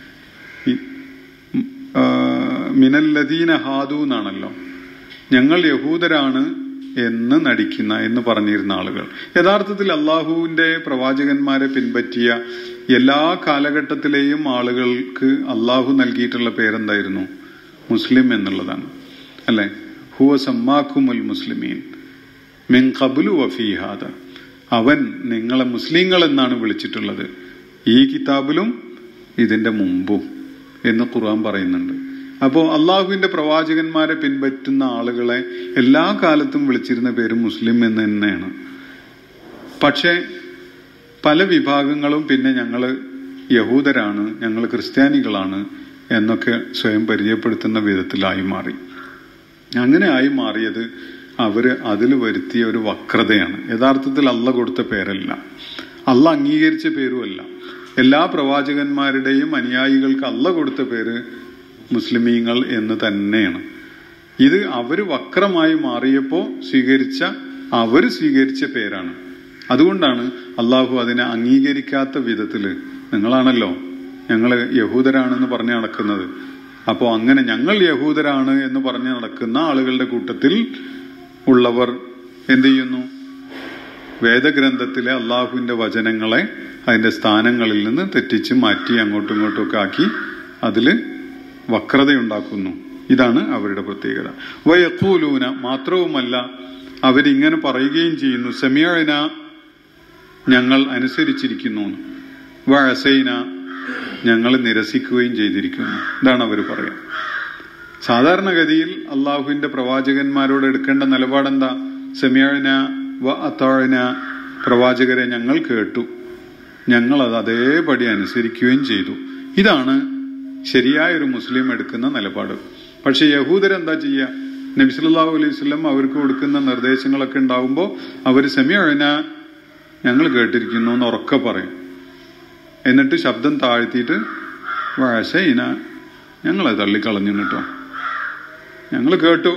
മിനല്ലദീന ഹാദു എന്നാണല്ലോ ഞങ്ങൾ യഹൂദരാണ് എന്ന് നടിക്കുന്ന എന്ന് പറഞ്ഞിരുന്ന ആളുകൾ യഥാർത്ഥത്തിൽ അള്ളാഹുവിന്റെ പ്രവാചകന്മാരെ പിൻപറ്റിയ എല്ലാ കാലഘട്ടത്തിലെയും ആളുകൾക്ക് അള്ളാഹു നൽകിയിട്ടുള്ള പേരെന്തായിരുന്നു മുസ്ലിം എന്നുള്ളതാണ് അല്ലെ ഹുവ സമ്മാക്കുമുൽ മുസ്ലിമീൻ മിൻ കബുലു വഫീഹാദ അവൻ നിങ്ങളെ മുസ്ലിങ്ങൾ എന്നാണ് വിളിച്ചിട്ടുള്ളത് ഈ കിതാബിലും ഇതിന്റെ മുമ്പും എന്ന് ഖുർആൻ പറയുന്നുണ്ട് അപ്പോൾ അള്ളാഹുവിന്റെ പ്രവാചകന്മാരെ പിൻപറ്റുന്ന ആളുകളെ എല്ലാ കാലത്തും വിളിച്ചിരുന്ന പേര് മുസ്ലിം എന്ന് തന്നെയാണ് പക്ഷേ പല വിഭാഗങ്ങളും പിന്നെ ഞങ്ങൾ യഹൂദരാണ് ഞങ്ങൾ ക്രിസ്ത്യാനികളാണ് എന്നൊക്കെ സ്വയം പരിചയപ്പെടുത്തുന്ന വിധത്തിലായി മാറി അങ്ങനെ ആയി മാറിയത് അവര് അതിൽ വരുത്തിയ ഒരു വക്രതയാണ് യഥാർത്ഥത്തിൽ അല്ല കൊടുത്ത പേരല്ല അല്ല അംഗീകരിച്ച പേരുമല്ല എല്ലാ പ്രവാചകന്മാരുടെയും അനുയായികൾക്ക് അല്ല കൊടുത്ത പേര് മുസ്ലിമീങ്ങൾ എന്ന് തന്നെയാണ് ഇത് അവര് വക്രമായി മാറിയപ്പോൾ സ്വീകരിച്ച അവര് സ്വീകരിച്ച പേരാണ് അതുകൊണ്ടാണ് അള്ളാഹു അതിനെ അംഗീകരിക്കാത്ത വിധത്തില് നിങ്ങളാണല്ലോ ഞങ്ങൾ യഹൂദരാണെന്ന് പറഞ്ഞു നടക്കുന്നത് അപ്പോൾ അങ്ങനെ ഞങ്ങൾ യഹൂദരാണ് എന്ന് പറഞ്ഞു നടക്കുന്ന ആളുകളുടെ കൂട്ടത്തിൽ ഉള്ളവർ എന്ത് ചെയ്യുന്നു വേദഗ്രന്ഥത്തിലെ അള്ളാഹുവിന്റെ വചനങ്ങളെ അതിന്റെ സ്ഥാനങ്ങളിൽ നിന്ന് തെറ്റിച്ച് മാറ്റി അങ്ങോട്ടും ഇങ്ങോട്ടും ഒക്കെ ആക്കി അതില് വക്രതയുണ്ടാക്കുന്നു ഇതാണ് അവരുടെ പ്രത്യേകത വയക്കൂലൂന മാത്രവുമല്ല അവരിങ്ങനെ പറയുകയും ചെയ്യുന്നു സെമിയന ഞങ്ങൾ അനുസരിച്ചിരിക്കുന്നു വഴസൈന ഞങ്ങൾ നിരസിക്കുകയും ചെയ്തിരിക്കുന്നു ഇതാണ് അവർ പറയാം സാധാരണഗതിയിൽ അള്ളാഹുവിന്റെ പ്രവാചകന്മാരോട് എടുക്കേണ്ട നിലപാടെന്താ സെമിയന വ അത്താഴന പ്രവാചകരെ ഞങ്ങൾ കേട്ടു ഞങ്ങൾ അത് അതേപടി അനുസരിക്കുകയും ചെയ്തു ഇതാണ് ശരിയായ ഒരു മുസ്ലിം എടുക്കുന്ന നിലപാട് പക്ഷെ യഹൂദരെന്താ ചെയ്യുക നബി സല്ലല്ലാഹു അലൈഹി വസല്ലം അവർക്ക് കൊടുക്കുന്ന നിർദ്ദേശങ്ങളൊക്കെ ഉണ്ടാവുമ്പോൾ അവർ സെമിയഴന ഞങ്ങൾ കേട്ടിരിക്കുന്നു എന്ന് ഉറക്കെ പറയും എന്നിട്ട് ശബ്ദം താഴ്ത്തിയിട്ട് വഴശയിന ഞങ്ങളെ തള്ളിക്കളഞ്ഞു കേട്ടോ ഞങ്ങൾ കേട്ടു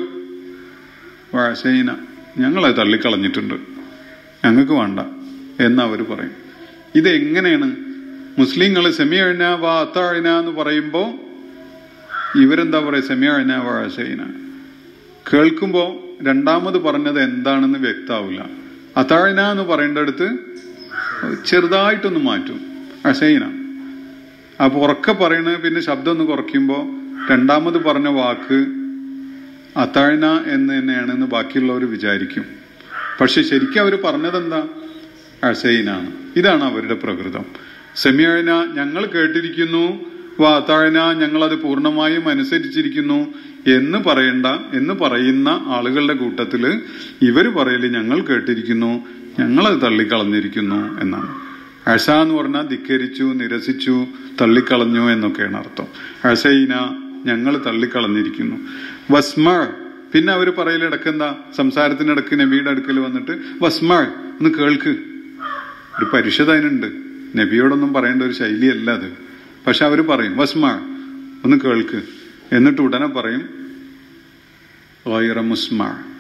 വഴശയിന ഞങ്ങളെ തള്ളിക്കളഞ്ഞിട്ടുണ്ട് ഞങ്ങൾക്ക് വേണ്ട എന്ന് അവർ പറയും ഇതെങ്ങനെയാണ് മുസ്ലിങ്ങൾ സെമിയഴിന വാ അത്താഴിന എന്ന് പറയുമ്പോൾ ഇവരെന്താ പറയുക സെമിയഴിന വാഴശയിന കേൾക്കുമ്പോൾ രണ്ടാമത് പറഞ്ഞത് എന്താണെന്ന് വ്യക്താവില്ല അത്താഴിന എന്ന് പറയേണ്ടടുത്ത് ചെറുതായിട്ടൊന്ന് മാറ്റും അശൈന അപ്പൊ ഉറക്കെ പറയണ പിന്നെ ശബ്ദം ഒന്ന് കുറയ്ക്കുമ്പോൾ രണ്ടാമത് പറഞ്ഞ വാക്ക് അത്താഴ്ന എന്ന് തന്നെയാണെന്ന് ബാക്കിയുള്ളവർ വിചാരിക്കും പക്ഷെ ശരിക്കും അവർ പറഞ്ഞതെന്താ അസൈനാണ് ഇതാണ് അവരുടെ പ്രകൃതം സെമിയഴന ഞങ്ങൾ കേട്ടിരിക്കുന്നു വാത്താഴന ഞങ്ങൾ അത് പൂർണ്ണമായും അനുസരിച്ചിരിക്കുന്നു എന്ന് പറയണ്ട എന്ന് പറയുന്ന ആളുകളുടെ കൂട്ടത്തില് ഇവര് പറയല് ഞങ്ങൾ കേട്ടിരിക്കുന്നു ഞങ്ങളത് തള്ളിക്കളഞ്ഞിരിക്കുന്നു എന്നാണ് അഷ എന്ന് പറഞ്ഞാൽ ധിക്കരിച്ചു നിരസിച്ചു തള്ളിക്കളഞ്ഞു എന്നൊക്കെയാണ് അർത്ഥം അഷൈന ഞങ്ങൾ തള്ളിക്കളഞ്ഞിരിക്കുന്നു വസ്മ പിന്നെ അവർ പറയലിടക്ക് എന്താ സംസാരത്തിനിടക്ക് നബിയുടെ അടുക്കൽ വന്നിട്ട് വസ്മ ഒന്ന് കേൾക്ക് ഒരു പരിഷത് അതിനുണ്ട് നബിയോടൊന്നും പറയേണ്ട ഒരു ശൈലിയല്ല അത് പക്ഷെ അവർ പറയും വസ്മ ഒന്ന് കേൾക്ക് എന്നിട്ട് ഉടനെ പറയും ഗൈറ മുസ്മ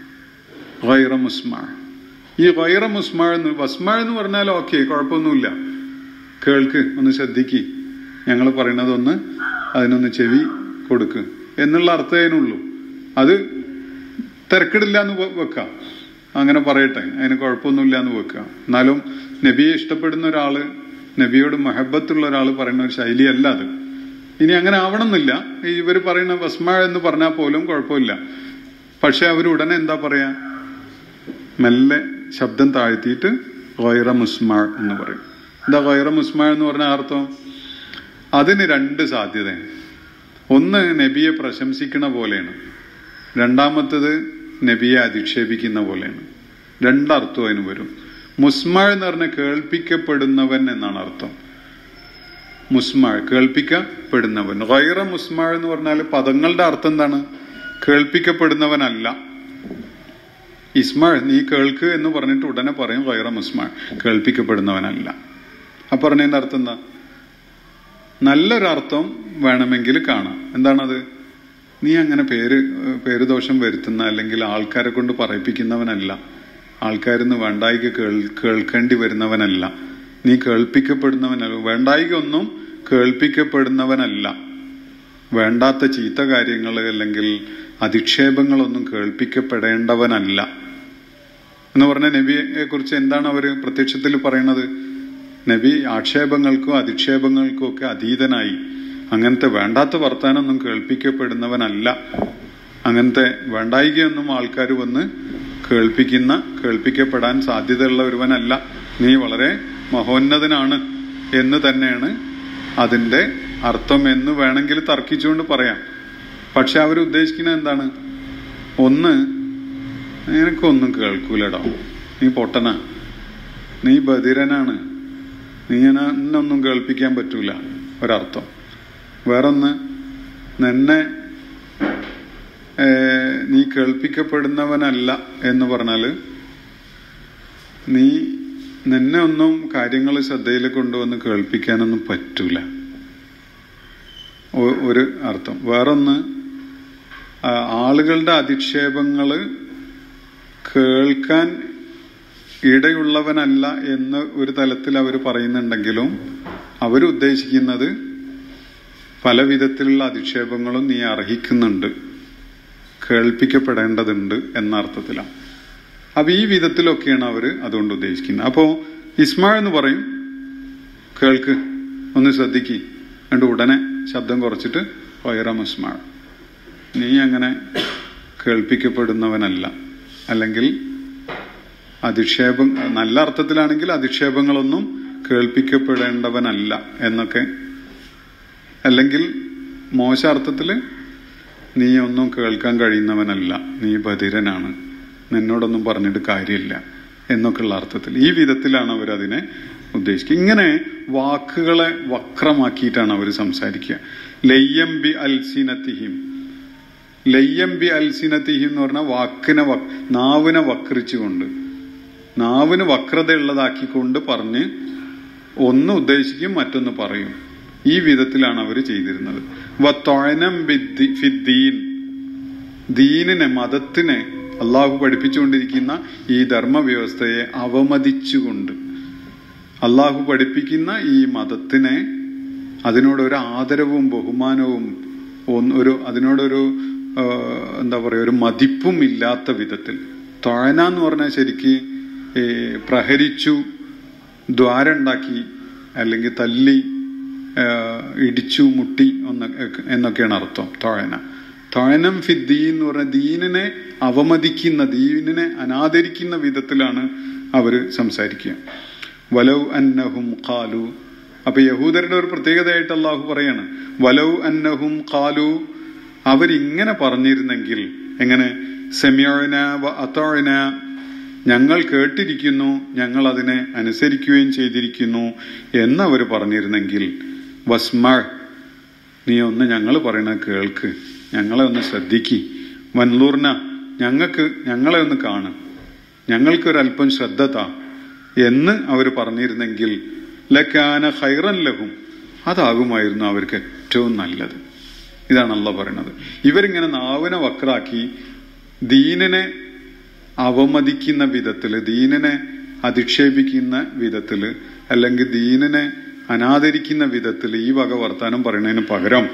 ഗൈറ മുസ്മ ഈ ഗൈറ മുസ്മ എന്ന് വസ്മ എന്ന് പറഞ്ഞാൽ ഓക്കെ കുഴപ്പമൊന്നുമില്ല കേൾക്ക് ഒന്ന് ശ്രദ്ധിക്ക് ഞങ്ങൾ പറയണതൊന്ന് അതിനൊന്ന് ചെവി കൊടുക്ക് എന്നുള്ള അർത്ഥം അതിനുള്ളൂ അത് തിരക്കിടില്ല എന്ന് വെക്കാം അങ്ങനെ പറയട്ടെ അതിന് കുഴപ്പമൊന്നുമില്ല എന്ന് വെക്കാം എന്നാലും നബിയെ ഇഷ്ടപ്പെടുന്ന ഒരാള് നബിയോട് മഹബത്തുള്ള ഒരാൾ പറയുന്ന ഒരു ശൈലിയല്ല അത് ഇനി അങ്ങനെ ആവണമെന്നില്ല ഇവർ പറയുന്ന വസ്മ എന്ന് പറഞ്ഞാൽ പോലും കുഴപ്പമില്ല പക്ഷെ അവർ ഉടനെ എന്താ പറയാ മെല്ലെ ശബ്ദം താഴ്ത്തിയിട്ട് ഗൈറ മുസ്മ എന്ന് പറയും എന്താ ഗൈറ മുസ്മ എന്ന് പറഞ്ഞ അർത്ഥം അതിന് രണ്ട് സാധ്യതയാണ് ഒന്ന് നബിയെ പ്രശംസിക്കണ പോലെയാണ് രണ്ടാമത്തത് നബിയെ അധിക്ഷേപിക്കുന്ന പോലെയാണ് രണ്ടർത്ഥം അതിന് വരും മുസ്മ എന്ന് പറഞ്ഞ കേൾപ്പിക്കപ്പെടുന്നവൻ എന്നാണ് അർത്ഥം മുസ്മ കേൾപ്പിക്കപ്പെടുന്നവൻ ഗൈറ മുസ്മ എന്ന് പറഞ്ഞാൽ പദങ്ങളുടെ അർത്ഥം എന്താണ് കേൾപ്പിക്കപ്പെടുന്നവനല്ല ഇസ്മ നീ കേൾക്ക് എന്ന് പറഞ്ഞിട്ട് ഉടനെ പറയും ഗൈറ മുസ്മ കേൾപ്പിക്കപ്പെടുന്നവനല്ല ആ പറഞ്ഞതിന്റെ അർത്ഥം എന്താ നല്ലൊരർത്ഥം വേണമെങ്കിൽ കാണാം എന്താണത് നീ അങ്ങനെ പേര് പേരുദോഷം വരുത്തുന്ന അല്ലെങ്കിൽ ആൾക്കാരെ കൊണ്ട് പറയിപ്പിക്കുന്നവനല്ല ആൾക്കാരിന്ന് വേണ്ടായിക കേൾ കേൾക്കേണ്ടി വരുന്നവനല്ല നീ കേൾപ്പിക്കപ്പെടുന്നവനല്ല വേണ്ടായിക ഒന്നും കേൾപ്പിക്കപ്പെടുന്നവനല്ല വേണ്ടാത്ത ചീത്ത കാര്യങ്ങൾ അല്ലെങ്കിൽ അധിക്ഷേപങ്ങളൊന്നും കേൾപ്പിക്കപ്പെടേണ്ടവനല്ല എന്ന് പറഞ്ഞ നബിയെ കുറിച്ച് എന്താണ് അവർ പ്രത്യക്ഷത്തിൽ പറയുന്നത് നബി ആക്ഷേപങ്ങൾക്കോ അധിക്ഷേപങ്ങൾക്കോ ഒക്കെ അതീതനായി അങ്ങനത്തെ വേണ്ടാത്ത വർത്താനൊന്നും കേൾപ്പിക്കപ്പെടുന്നവനല്ല അങ്ങനത്തെ വേണ്ടായികയൊന്നും ആൾക്കാർ വന്ന് കേൾപ്പിക്കുന്ന കേൾപ്പിക്കപ്പെടാൻ സാധ്യതയുള്ള ഒരുവനല്ല നീ വളരെ മഹോന്നതനാണ് എന്ന് തന്നെയാണ് അതിന്റെ അർത്ഥം എന്ന് വേണമെങ്കിൽ തർക്കിച്ചുകൊണ്ട് പറയാം പക്ഷെ അവർ ഉദ്ദേശിക്കുന്നത് എന്താണ് ഒന്ന് നിനക്കൊന്നും കേൾക്കൂലടോ നീ പൊട്ടന നീ ബധിരനാണ് നീ എന്നൊന്നും കേൾപ്പിക്കാൻ പറ്റൂല ഒരർത്ഥം വേറൊന്ന് നിന്നെ നീ കേൾപ്പിക്കപ്പെടുന്നവനല്ല എന്ന് പറഞ്ഞാല് നീ നിന്നെ ഒന്നും കാര്യങ്ങൾ ശ്രദ്ധയിൽ കൊണ്ടുവന്ന് കേൾപ്പിക്കാനൊന്നും പറ്റൂല ഒരു അർത്ഥം വേറൊന്ന് ആളുകളുടെ അധിക്ഷേപങ്ങള് കേൾക്കാൻ ഇടയുള്ളവനല്ല എന്ന് ഒരു തലത്തിൽ അവർ പറയുന്നുണ്ടെങ്കിലും അവരുദ്ദേശിക്കുന്നത് പല വിധത്തിലുള്ള അധിക്ഷേപങ്ങളും നീ അർഹിക്കുന്നുണ്ട് കേൾപ്പിക്കപ്പെടേണ്ടതുണ്ട് എന്ന അർത്ഥത്തിലാണ് അപ്പൊ ഈ വിധത്തിലൊക്കെയാണ് അവർ അതുകൊണ്ട് ഉദ്ദേശിക്കുന്നത് അപ്പോ ഇസ്മ എന്ന് പറയും കേൾക്ക് ഒന്ന് ശ്രദ്ധിക്ക് എന്നിട്ട് ഉടനെ ശബ്ദം കുറച്ചിട്ട് വൈറമസ്മാ നീ അങ്ങനെ കേൾപ്പിക്കപ്പെടുന്നവനല്ല അല്ലെങ്കിൽ അധിക്ഷേപം നല്ല അർത്ഥത്തിലാണെങ്കിൽ അധിക്ഷേപങ്ങളൊന്നും കേൾപ്പിക്കപ്പെടേണ്ടവനല്ല എന്നൊക്കെ അല്ലെങ്കിൽ മോശ അർത്ഥത്തില് നീ ഒന്നും കേൾക്കാൻ കഴിയുന്നവനല്ല നീ ബധിരനാണ് നിന്നോടൊന്നും പറഞ്ഞിട്ട് കാര്യമില്ല എന്നൊക്കെയുള്ള അർത്ഥത്തിൽ ഈ വിധത്തിലാണ് അവർ അതിനെ ഉദ്ദേശിക്കുക ഇങ്ങനെ വാക്കുകളെ വക്രമാക്കിയിട്ടാണ് അവർ സംസാരിക്കുക ലയ്യം ബി അൽസിനത്തിഹിം ലയ്യം ബി അൽസിനത്തിഹിം എന്ന് പറഞ്ഞാൽ വാക്കിനെ വക്- നാവിനെ വക്രിച്ചുകൊണ്ട് നാവിന് വക്രത ഉള്ളതാക്കിക്കൊണ്ട് പറഞ്ഞ് ഒന്ന് ഉദ്ദേശിക്കും മറ്റൊന്ന് പറയും ഈ വിധത്തിലാണ് അവർ ചെയ്തിരുന്നത് വത്തൊഴനം ബിദ്ദി- ഫിദ്ദീൻ ദീനിനെ മതത്തിനെ അള്ളാഹു പഠിപ്പിച്ചുകൊണ്ടിരിക്കുന്ന ഈ ധർമ്മവ്യവസ്ഥയെ അവമതിച്ചുകൊണ്ട് അള്ളാഹു പഠിപ്പിക്കുന്ന ഈ മതത്തിനെ അതിനോടൊരു ആദരവും ബഹുമാനവും ഒന്ന് ഒരു അതിനോടൊരു ആ, എന്താ പറയുക ഒരു മതിപ്പും ഇല്ലാത്ത വിധത്തിൽ തൊഴന എന്ന് പറഞ്ഞാൽ ശരിക്ക് ഈ പ്രഹരിച്ചു ദ്വാരുണ്ടാക്കി അല്ലെങ്കിൽ തല്ലി ആ, ഇടിച്ചു മുട്ടി ഒന്ന് എന്നൊക്കെയാണ് അർത്ഥം തൊഴന തൊഴനം ഫിദ്ദീ എന്ന് പറഞ്ഞ ദീനിനെ അവമതിക്കുന്ന ദീനിനെ അനാദരിക്കുന്ന വിധത്തിലാണ് അവര് സംസാരിക്കുക വലൗ അന്നഹും ഖാലു അപ്പൊ യഹൂദരുടെ ഒരു പ്രത്യേകതയായിട്ട് അള്ളാഹു പറയാണ് വലൗ അന്നഹും ഖാലു അവരിങ്ങനെ പറഞ്ഞിരുന്നെങ്കിൽ എങ്ങനെ സെമിയോന അത്തോഴന ഞങ്ങൾ കേട്ടിരിക്കുന്നു ഞങ്ങൾ അതിനെ അനുസരിക്കുകയും ചെയ്തിരിക്കുന്നു എന്നവർ പറഞ്ഞിരുന്നെങ്കിൽ വസ്മ നീ ഒന്ന് ഞങ്ങൾ പറയണ കേൾക്ക് ഞങ്ങളെ ഒന്ന് ശ്രദ്ധിക്ക് വൻലൂർന ഞങ്ങൾക്ക് ഞങ്ങളെ ഒന്ന് കാണ് ഞങ്ങൾക്കൊരല്പം ശ്രദ്ധ താ എന്ന് അവർ പറഞ്ഞിരുന്നെങ്കിൽ ലക്കാന ഹൈറൻ ലഹും അതാകുമായിരുന്നു അവർക്ക് ഏറ്റവും നല്ലത് ഇതാണ് അല്ല പറയണത് ഇവരിങ്ങനെ നാവിനെ വക്രാക്കി ദീനിനെ അവമതിക്കുന്ന വിധത്തില് ദീനിനെ അധിക്ഷേപിക്കുന്ന വിധത്തില് അല്ലെങ്കിൽ ദീനിനെ അനാദരിക്കുന്ന വിധത്തിൽ ഈ വക വർത്താനം പറയുന്നതിന് പകരം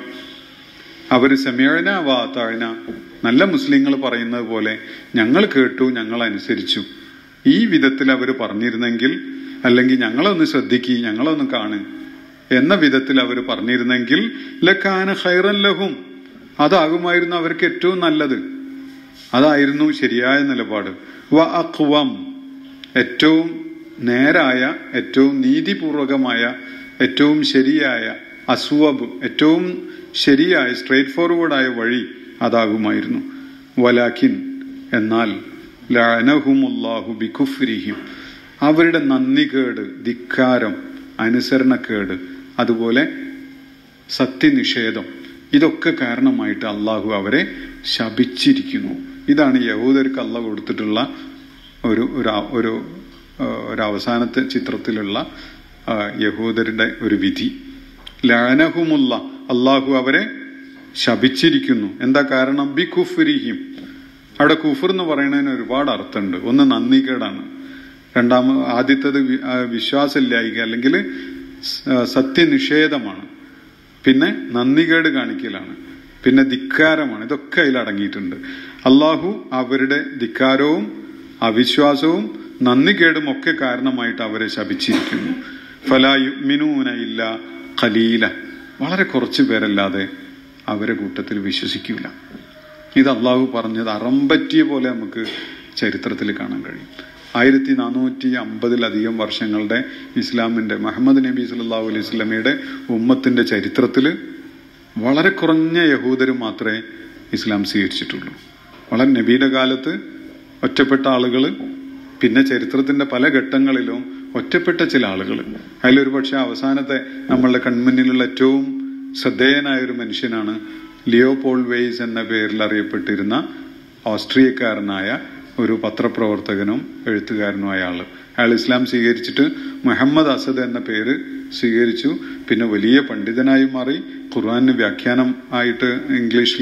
അവര് സെമിയഴന വാത്താഴന നല്ല മുസ്ലിങ്ങൾ പറയുന്നത് പോലെ ഞങ്ങൾ കേട്ടു ഞങ്ങൾ അനുസരിച്ചു ഈ വിധത്തിൽ അവർ പറഞ്ഞിരുന്നെങ്കിൽ അല്ലെങ്കിൽ ഞങ്ങളൊന്ന് ശ്രദ്ധിക്കി ഞങ്ങളൊന്ന് കാണ് എന്ന വിധത്തിൽ അവർ പറഞ്ഞിരുന്നെങ്കിൽ ലക്കാന ഹൈറൻ ലഹും അതാകുമായിരുന്നു അവർക്ക് ഏറ്റവും നല്ലത് അതായിരുന്നു ശരിയായ നിലപാട് വ അഖ്വം ഏറ്റവും നേരായ ഏറ്റവും നീതിപൂർവകമായ ഏറ്റവും ശരിയായ അസുവബ് ഏറ്റവും ശരിയായ സ്ട്രേറ്റ് ഫോർവേഡായ വഴി അതാകുമായിരുന്നു വലാക്കിൻ എന്നാൽ ലഅനഹുമുല്ലാഹു ബികുഫ്രിഹിം അവരുടെ നന്ദികേട് ധിക്കാരം അനുസരണക്കേട് അതുപോലെ സത്യനിഷേധം ഇതൊക്കെ കാരണമായിട്ട് അള്ളാഹു അവരെ ശപിച്ചിരിക്കുന്നു ഇതാണ് യഹൂദർക്ക് അള്ള കൊടുത്തിട്ടുള്ള ഒരു ഒരു ആ- ഒരു ആ, ഒരു അവസാനത്തെ ചിത്രത്തിലുള്ള ആ, യഹൂദരുടെ ഒരു വിധി ലഅനഹുമുള്ള അള്ളാഹു അവരെ ശപിച്ചിരിക്കുന്നു എന്താ കാരണം ബി കുഫ്രിഹിം അവിടെ കുഫർ എന്ന് പറയുന്നതിന് ഒരുപാട് അർത്ഥമുണ്ട് ഒന്ന് നന്ദികേടാണ് രണ്ടാമ ആദ്യത്തത് വി- ആ, വിശ്വാസമില്ലായിക അല്ലെങ്കിൽ സ- സത്യനിഷേധമാണ് പിന്നെ നന്ദികേട് കാണിക്കലാണ് പിന്നെ ധിക്കാരമാണ് ഇതൊക്കെ അതിൽ അടങ്ങിയിട്ടുണ്ട് അള്ളാഹു അവരുടെ ധിക്കാരവും അവിശ്വാസവും നന്ദികേടും ഒക്കെ കാരണമായിട്ട് അവരെ ശപിച്ചിരിക്കുന്നു ഫലായുമിനൂന ഇല്ല ഖലീല വളരെ കുറച്ചു പേരല്ലാതെ അവരെ കൂട്ടത്തിൽ വിശ്വസിക്കൂല ഇത് അള്ളാഹു പറഞ്ഞത് അറമ്പറ്റിയ പോലെ നമുക്ക് ചരിത്രത്തിൽ കാണാൻ കഴിയും ആയിരത്തി നാനൂറ്റി അമ്പതിലധികം വർഷങ്ങളുടെ ഇസ്ലാമിന്റെ മുഹമ്മദ് നബി സല്ലല്ലാഹു അലൈഹി സ്വലമയുടെ ഉമ്മത്തിന്റെ ചരിത്രത്തിൽ വളരെ കുറഞ്ഞ യഹൂദർ മാത്രമേ ഇസ്ലാം സ്വീകരിച്ചിട്ടുള്ളൂ വളരെ നബിയുടെ കാലത്ത് ഒറ്റപ്പെട്ട ആളുകൾ പിന്നെ ചരിത്രത്തിന്റെ പല ഘട്ടങ്ങളിലും ഒറ്റപ്പെട്ട ചില ആളുകൾ അതിലൊരു പക്ഷെ അവസാനത്തെ നമ്മളുടെ കൺമുന്നിലുള്ള ഏറ്റവും ശ്രദ്ധേയനായ ഒരു മനുഷ്യനാണ് ലിയോ പോൾ വെയ്സ് എന്ന പേരിൽ അറിയപ്പെട്ടിരുന്ന ഓസ്ട്രിയക്കാരനായ ഒരു പത്രപ്രവർത്തകനും എഴുത്തുകാരനുമായ ആള് അയാൾ ഇസ്ലാം സ്വീകരിച്ചിട്ട് മുഹമ്മദ് അസദ് എന്ന പേര് സ്വീകരിച്ചു പിന്നെ വലിയ പണ്ഡിതനായി മാറി ഖുർആാനിന് വ്യാഖ്യാനം ആയിട്ട് ഇംഗ്ലീഷിൽ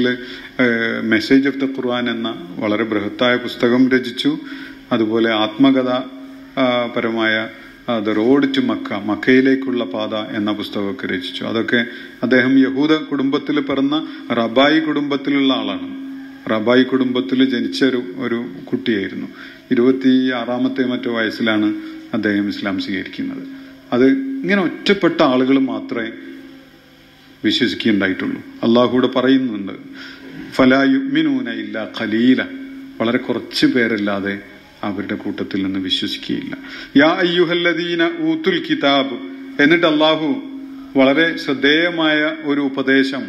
മെസ്സേജ് ഓഫ് ദ ഖുർആൻ എന്ന വളരെ ബൃഹത്തായ പുസ്തകം രചിച്ചു അതുപോലെ ആത്മകഥ ആ, പരമായ ദ റോഡ് ടു മക്ക മക്കയിലേക്കുള്ള പാത എന്ന പുസ്തകമൊക്കെ രചിച്ചു അതൊക്കെ അദ്ദേഹം യഹൂദ കുടുംബത്തിൽ പിറന്ന റബായി കുടുംബത്തിലുള്ള ആളാണ് റബായി കുടുംബത്തിൽ ജനിച്ച ഒരു ഒരു കുട്ടിയായിരുന്നു ഇരുപത്തി ആറാമത്തെ മറ്റോ വയസ്സിലാണ് അദ്ദേഹം ഇസ്ലാം സ്വീകരിക്കുന്നത് അത് ഇങ്ങനെ ഒറ്റപ്പെട്ട ആളുകൾ മാത്രമേ വിശ്വസിക്കുകയുണ്ടായിട്ടുള്ളൂ അള്ളാഹുവിടെ പറയുന്നുണ്ട് ഫലായുമിനൂന ഇല്ല ഖലീല വളരെ കുറച്ച് പേരല്ലാതെ അവരുടെ കൂട്ടത്തിൽ നിന്ന് വിശ്വസിക്കുകയില്ല യാ അയ്യുഹല്ലദീന ഊത്തുൽ കിതാബ് എന്നിട്ട് അള്ളാഹു വളരെ ശ്രദ്ധേയമായ ഒരു ഉപദേശം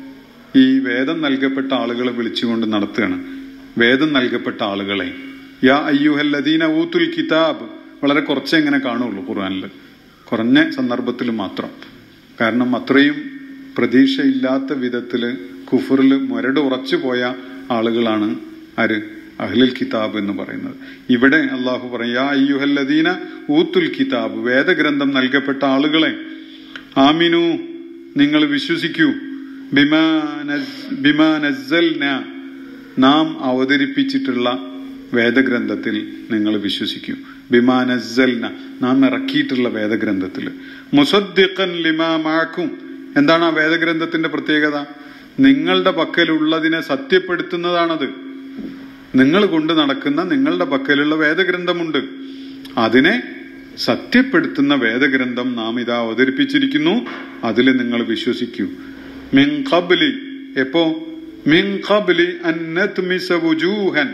ഈ വേദം നൽകപ്പെട്ട ആളുകളെ വിളിച്ചുകൊണ്ട് നടത്തുകയാണ് വേദം നൽകപ്പെട്ട ആളുകളെ യാ അയ്യുഹല്ലദീന ഊത്തുൽ കിതാബ് വളരെ കുറച്ചേ എങ്ങനെ കാണുള്ളൂ ഖുർആനിൽ കുറഞ്ഞ സന്ദർഭത്തിൽ മാത്രം കാരണം അത്രയും പ്രതീക്ഷയില്ലാത്ത വിധത്തില് കുഫറിൽ മുരട് ഉറച്ചു പോയ ആളുകളാണ് ആര് അഹ്ലുൽ കിതാബ് എന്ന് പറയുന്നത് ഇവിടെ അള്ളാഹു പറയും യാ അയ്യുഹല്ലദീന ഊത്തുൽ കിതാബ് വേദഗ്രന്ഥം നൽകപ്പെട്ട ആളുകളെ ആമിനു നിങ്ങൾ വിശ്വസിക്കൂ ബിമാ നസ്- ബിമാ നസ്സൽന നാം അവതരിപ്പിച്ചിട്ടുള്ള വേദഗ്രന്ഥത്തിൽ നിങ്ങൾ വിശ്വസിക്കൂ ബിമാ നസ്സൽന നാം ഇറക്കിയിട്ടുള്ള വേദഗ്രന്ഥത്തിൽ മുസദ്ദിഖൻ ലിമാ മാക്കും എന്താണ് ആ വേദഗ്രന്ഥത്തിന്റെ പ്രത്യേകത നിങ്ങളുടെ പക്കലുള്ളതിനെ സത്യപ്പെടുത്തുന്നതാണത് നിങ്ങൾ കൊണ്ട് നടക്കുന്ന നിങ്ങളുടെ പക്കലുള്ള വേദഗ്രന്ഥമുണ്ട് അതിനെ സത്യപ്പെടുത്തുന്ന വേദഗ്രന്ഥം നാം ഇതാ അവതരിപ്പിച്ചിരിക്കുന്നു അതിൽ നിങ്ങൾ വിശ്വസിക്കൂ മിൻ ഖബ്ലി എപ്പോ മിൻ ഖബ്ലി അൻ നത്മിസ വുജൂഹൻ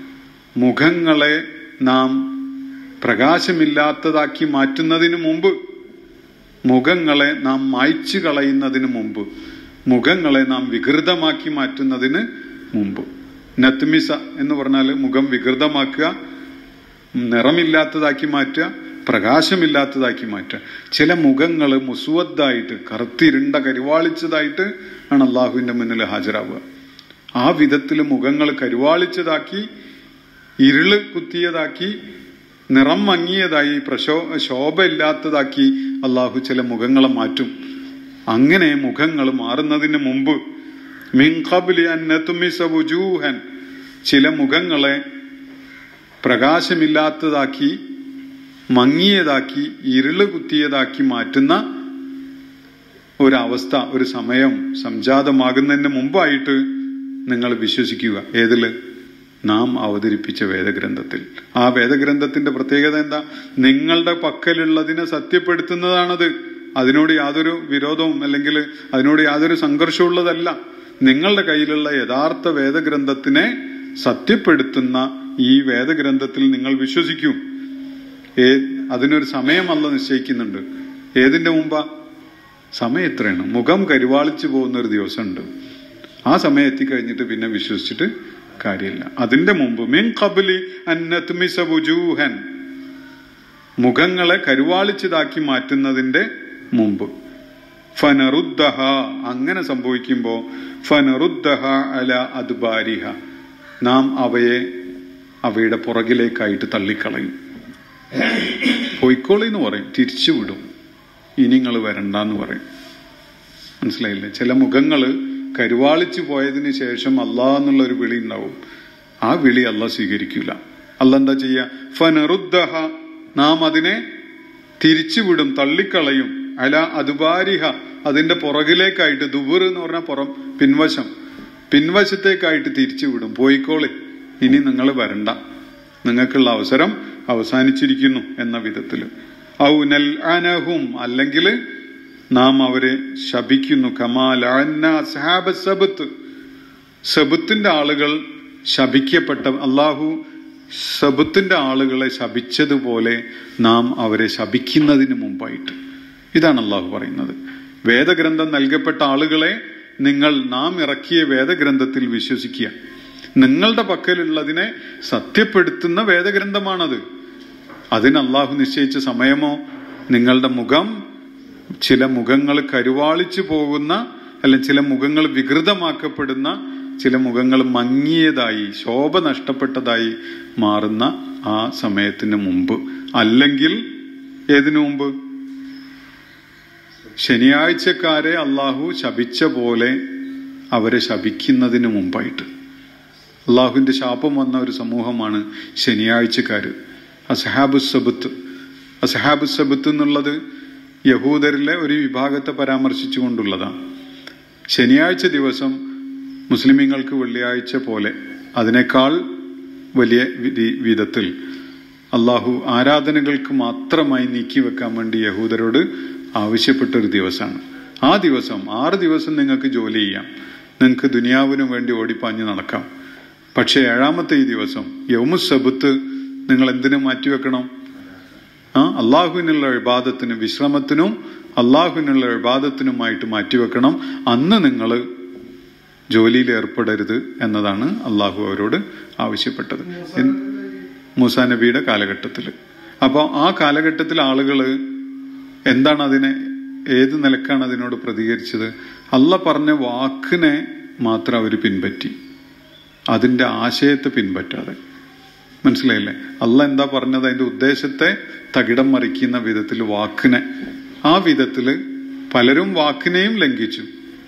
മുഖങ്ങളെ നാം പ്രകാശമില്ലാത്തതാക്കി മാറ്റുന്നതിന് മുമ്പ് മുഖങ്ങളെ നാം മായ്ച്ചു കളയുന്നതിന് മുമ്പ് മുഖങ്ങളെ നാം വികൃതമാക്കി മാറ്റുന്നതിന് മുമ്പ് നത്മിസ എന്ന് പറഞ്ഞാൽ മുഖം വികൃതമാക്കുക നിറമില്ലാത്തതാക്കി മാറ്റുക പ്രകാശമില്ലാത്തതാക്കി മാറ്റുക ചില മുഖങ്ങൾ മുസുവദ്ദായിട്ട് കറുത്തിരുണ്ട കരുവാളിച്ചതായിട്ട് ആണ് അള്ളാഹുവിന്റെ മുന്നിൽ ഹാജരാവുക ആ വിധത്തിൽ മുഖങ്ങൾ കരുവാളിച്ചതാക്കി ഇരുള് കുത്തിയതാക്കി നിറം മങ്ങിയതായി പ്രശോ ശോഭയില്ലാത്തതാക്കി അള്ളാഹു ചില മുഖങ്ങളെ മാറ്റും അങ്ങനെ മുഖങ്ങൾ മാറുന്നതിന് മുമ്പ് മിൻ ഖബ്ലി അൻ നത്മിസ വുജൂഹൻ ചില മുഖങ്ങളെ പ്രകാശമില്ലാത്തതാക്കി മങ്ങിയതാക്കി ഇരുള് കുത്തിയതാക്കി മാറ്റുന്ന ഒരവസ്ഥ ഒരു സമയം സംജാതമാകുന്നതിന് മുമ്പായിട്ട് നിങ്ങൾ വിശ്വസിക്കുക ഏതില് നാം അവതരിപ്പിച്ച വേദഗ്രന്ഥത്തിൽ ആ വേദഗ്രന്ഥത്തിന്റെ പ്രത്യേകത എന്താ നിങ്ങളുടെ പക്കലുള്ളതിനെ സത്യപ്പെടുത്തുന്നതാണത് അതിനോട് യാതൊരു വിരോധവും അല്ലെങ്കിൽ അതിനോട് യാതൊരു സംഘർഷവും ഉള്ളതല്ല നിങ്ങളുടെ കയ്യിലുള്ള യഥാർത്ഥ വേദഗ്രന്ഥത്തിനെ സത്യപ്പെടുത്തുന്ന ഈ വേദഗ്രന്ഥത്തിൽ നിങ്ങൾ വിശ്വസിക്കൂ ഏ അതിനൊരു സമയമല്ല നിശ്ചയിക്കുന്നുണ്ട് ഏതിന്റെ മുമ്പാ സമയം എത്രയാണ് മുഖം കരുവാളിച്ചു പോകുന്ന ഒരു ദിവസമുണ്ട് ആ സമയം എത്തിക്കഴിഞ്ഞിട്ട് പിന്നെ വിശ്വസിച്ചിട്ട് കാര്യമില്ല അതിന്റെ മുമ്പ് മിൻ കബലി അന്നത്മിസ വുജൂഹൻ മുഖങ്ങളെ കരുവാളിച്ചതാക്കി മാറ്റുന്നതിന്റെ മുമ്പ് ഫനറുദ്ദഹ അങ്ങനെ സംഭവിക്കുമ്പോ ഫനറുദ്ദഹ അല അദ്ബാരിഹ നാം അവയെ അവയുടെ പുറകിലേക്കായിട്ട് തള്ളിക്കളയും പൊയ്ക്കോളി എന്ന് പറയും തിരിച്ചുവിടും ഇനി നിങ്ങൾ വരണ്ടെന്ന് പറയും മനസ്സിലായില്ലേ ചില മുഖങ്ങള് കരുവാളിച്ചു പോയതിന് ശേഷം അല്ലാ എന്നുള്ള ഒരു വിളി ഉണ്ടാവും ആ വിളി അല്ല സ്വീകരിക്കൂല അല്ല എന്താ ചെയ്യ ഫനറുദ്ദഹ നാം അതിനെ തിരിച്ചുവിടും തള്ളിക്കളയും അല അതുബാരിഹ അതിന്റെ പുറകിലേക്കായിട്ട് ദുബുർ എന്ന് പറഞ്ഞ പുറം പിൻവശം പിൻവശത്തേക്കായിട്ട് തിരിച്ചുവിടും പോയിക്കോളി ഇനി നിങ്ങൾ വരണ്ട നിങ്ങൾക്കുള്ള അവസരം അവസാനിച്ചിരിക്കുന്നു എന്ന വിധത്തില് ഔനൽ അനഹും അല്ലെങ്കിൽ നാം അവരെ ശപിക്കുന്നു കമാൽ സബത്ത് സബത്തിന്റെ ആളുകൾ ശപിക്കപ്പെട്ട അള്ളാഹു സബത്തിന്റെ ആളുകളെ ശപിച്ചതുപോലെ നാം അവരെ ശപിക്കുന്നതിന് മുമ്പായിട്ട് ഇതാണ് അള്ളാഹു പറയുന്നത് വേദഗ്രന്ഥം നൽകപ്പെട്ട ആളുകളെ നിങ്ങൾ നാം ഇറക്കിയ വേദഗ്രന്ഥത്തിൽ വിശ്വസിക്കുക നിങ്ങളുടെ പക്കലുള്ളതിനെ സത്യപ്പെടുത്തുന്ന വേദഗ്രന്ഥമാണത് അതിന് അള്ളാഹു നിശ്ചയിച്ച സമയമോ നിങ്ങളുടെ മുഖം ചില മുഖങ്ങൾ കരുവാളിച്ചു പോകുന്ന അല്ലെങ്കിൽ ചില മുഖങ്ങൾ വികൃതമാക്കപ്പെടുന്ന ചില മുഖങ്ങൾ മങ്ങിയതായി ശോഭ നഷ്ടപ്പെട്ടതായി മാറുന്ന ആ സമയത്തിന് മുമ്പ് അല്ലെങ്കിൽ ഏതിനു മുമ്പ് ശനിയാഴ്ചക്കാരെ അള്ളാഹു ശപിച്ച പോലെ അവരെ ശപിക്കുന്നതിന് മുമ്പായിട്ട് അള്ളാഹുവിന്റെ ശാപം വന്ന ഒരു സമൂഹമാണ് ശനിയാഴ്ചക്കാര് അസഹാബു സബത്ത് അസഹാബു സബത്ത് എന്നുള്ളത് യഹൂദരിലെ ഒരു വിഭാഗത്തെ പരാമർശിച്ചുകൊണ്ടുള്ളതാണ് ശനിയാഴ്ച ദിവസം മുസ്ലിമീങ്ങൾക്ക് വെള്ളിയാഴ്ച പോലെ അതിനേക്കാൾ വലിയ വിധി- വിധത്തിൽ അള്ളാഹു ആരാധനകൾക്ക് മാത്രമായി നീക്കിവെക്കാൻ വേണ്ടി യഹൂദരോട് ആവശ്യപ്പെട്ട ഒരു ദിവസമാണ് ആ ദിവസം ആറ് ദിവസം നിങ്ങൾക്ക് ജോലി ചെയ്യാം നിങ്ങൾക്ക് ദുനിയാവിനും വേണ്ടി ഓടിപ്പാഞ്ഞ് നടക്കാം പക്ഷെ ഏഴാമത്തെ ഈ ദിവസം യൗമുസബത്ത് നിങ്ങൾ എന്തിനു മാറ്റിവെക്കണം ആ അള്ളാഹുവിനുള്ള വിവാദത്തിനും വിശ്രമത്തിനും അള്ളാഹുവിനുള്ള വിവാദത്തിനുമായിട്ട് മാറ്റിവെക്കണം അന്ന് നിങ്ങൾ ജോലിയിൽ ഏർപ്പെടരുത് എന്നതാണ് അള്ളാഹു അവരോട് ആവശ്യപ്പെട്ടത് മൂസാ നബിയുടെ കാലഘട്ടത്തിൽ അപ്പോൾ ആ കാലഘട്ടത്തിൽ ആളുകൾ എന്താണ് അതിനെ ഏത് നിലക്കാണ് അതിനോട് പ്രതികരിച്ചത് അല്ല പറഞ്ഞ വാക്കിനെ മാത്രം അവർ പിൻപറ്റി അതിന്റെ ആശയത്തെ പിൻപറ്റാതെ മനസ്സിലായില്ലേ അല്ല എന്താ പറഞ്ഞത് അതിന്റെ ഉദ്ദേശത്തെ തകിടം മറിക്കുന്ന വിധത്തിൽ വാക്കിനെ ആ വിധത്തില് പലരും വാക്കിനെയും ലംഘിച്ചു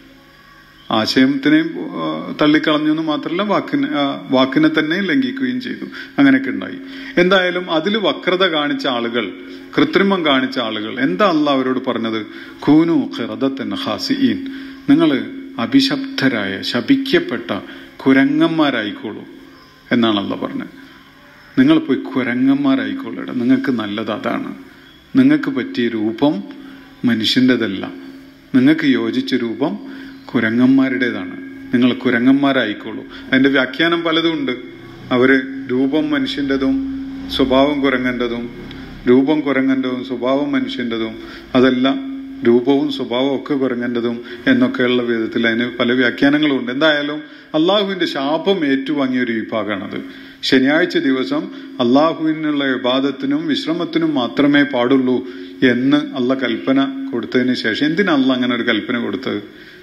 ആശയത്തിനെയും തള്ളിക്കളഞ്ഞു എന്ന് മാത്രമല്ല വാക്കിനെ വാക്കിനെ തന്നെ ലംഘിക്കുകയും ചെയ്തു അങ്ങനെയൊക്കെ ഉണ്ടായി എന്തായാലും അതിൽ വക്രത കാണിച്ച ആളുകൾ കൃത്രിമം കാണിച്ച ആളുകൾ എന്താ അല്ല അവരോട് പറഞ്ഞത് കൂനു ഖിറദത്തൻ ഹാസിഈൻ നിങ്ങൾ അഭിശബ്ദരായ ശപിക്കപ്പെട്ട കുരങ്ങന്മാരായിക്കോളൂ എന്നാണ് അല്ല പറഞ്ഞത് നിങ്ങൾ പോയി കുരങ്ങന്മാരായിക്കോളൂടെ നിങ്ങൾക്ക് നല്ലത് അതാണ് നിങ്ങൾക്ക് പറ്റിയ രൂപം മനുഷ്യൻ്റെതല്ല നിങ്ങൾക്ക് യോജിച്ച രൂപം കുരങ്ങന്മാരുടേതാണ് നിങ്ങൾ കുരങ്ങന്മാരായിക്കോളൂ അതിന്റെ വ്യാഖ്യാനം പലതും ഉണ്ട് അവര് രൂപം മനുഷ്യൻ്റെതും സ്വഭാവം കുരങ്ങൻ്റെതും രൂപം കുരങ്ങൻ്റെതും സ്വഭാവം മനുഷ്യൻ്റെതും അതെല്ലാം രൂപവും സ്വഭാവവും ഒക്കെ കുരങ്ങൻ്റെതും എന്നൊക്കെയുള്ള വിധത്തിൽ അതിന് പല വ്യാഖ്യാനങ്ങളും ഉണ്ട് എന്തായാലും അള്ളാഹുവിന്റെ ശാപം ഏറ്റുവാങ്ങിയ ഒരു വിഭാഗമാണത് ശനിയാഴ്ച ദിവസം അള്ളാഹുവിനുള്ള വിവാദത്തിനും വിശ്രമത്തിനും മാത്രമേ പാടുള്ളൂ എന്ന് അല്ല കൽപ്പന കൊടുത്തതിന് ശേഷം എന്തിനാ അല്ല അങ്ങനെ ഒരു കൽപ്പന കൊടുത്തത്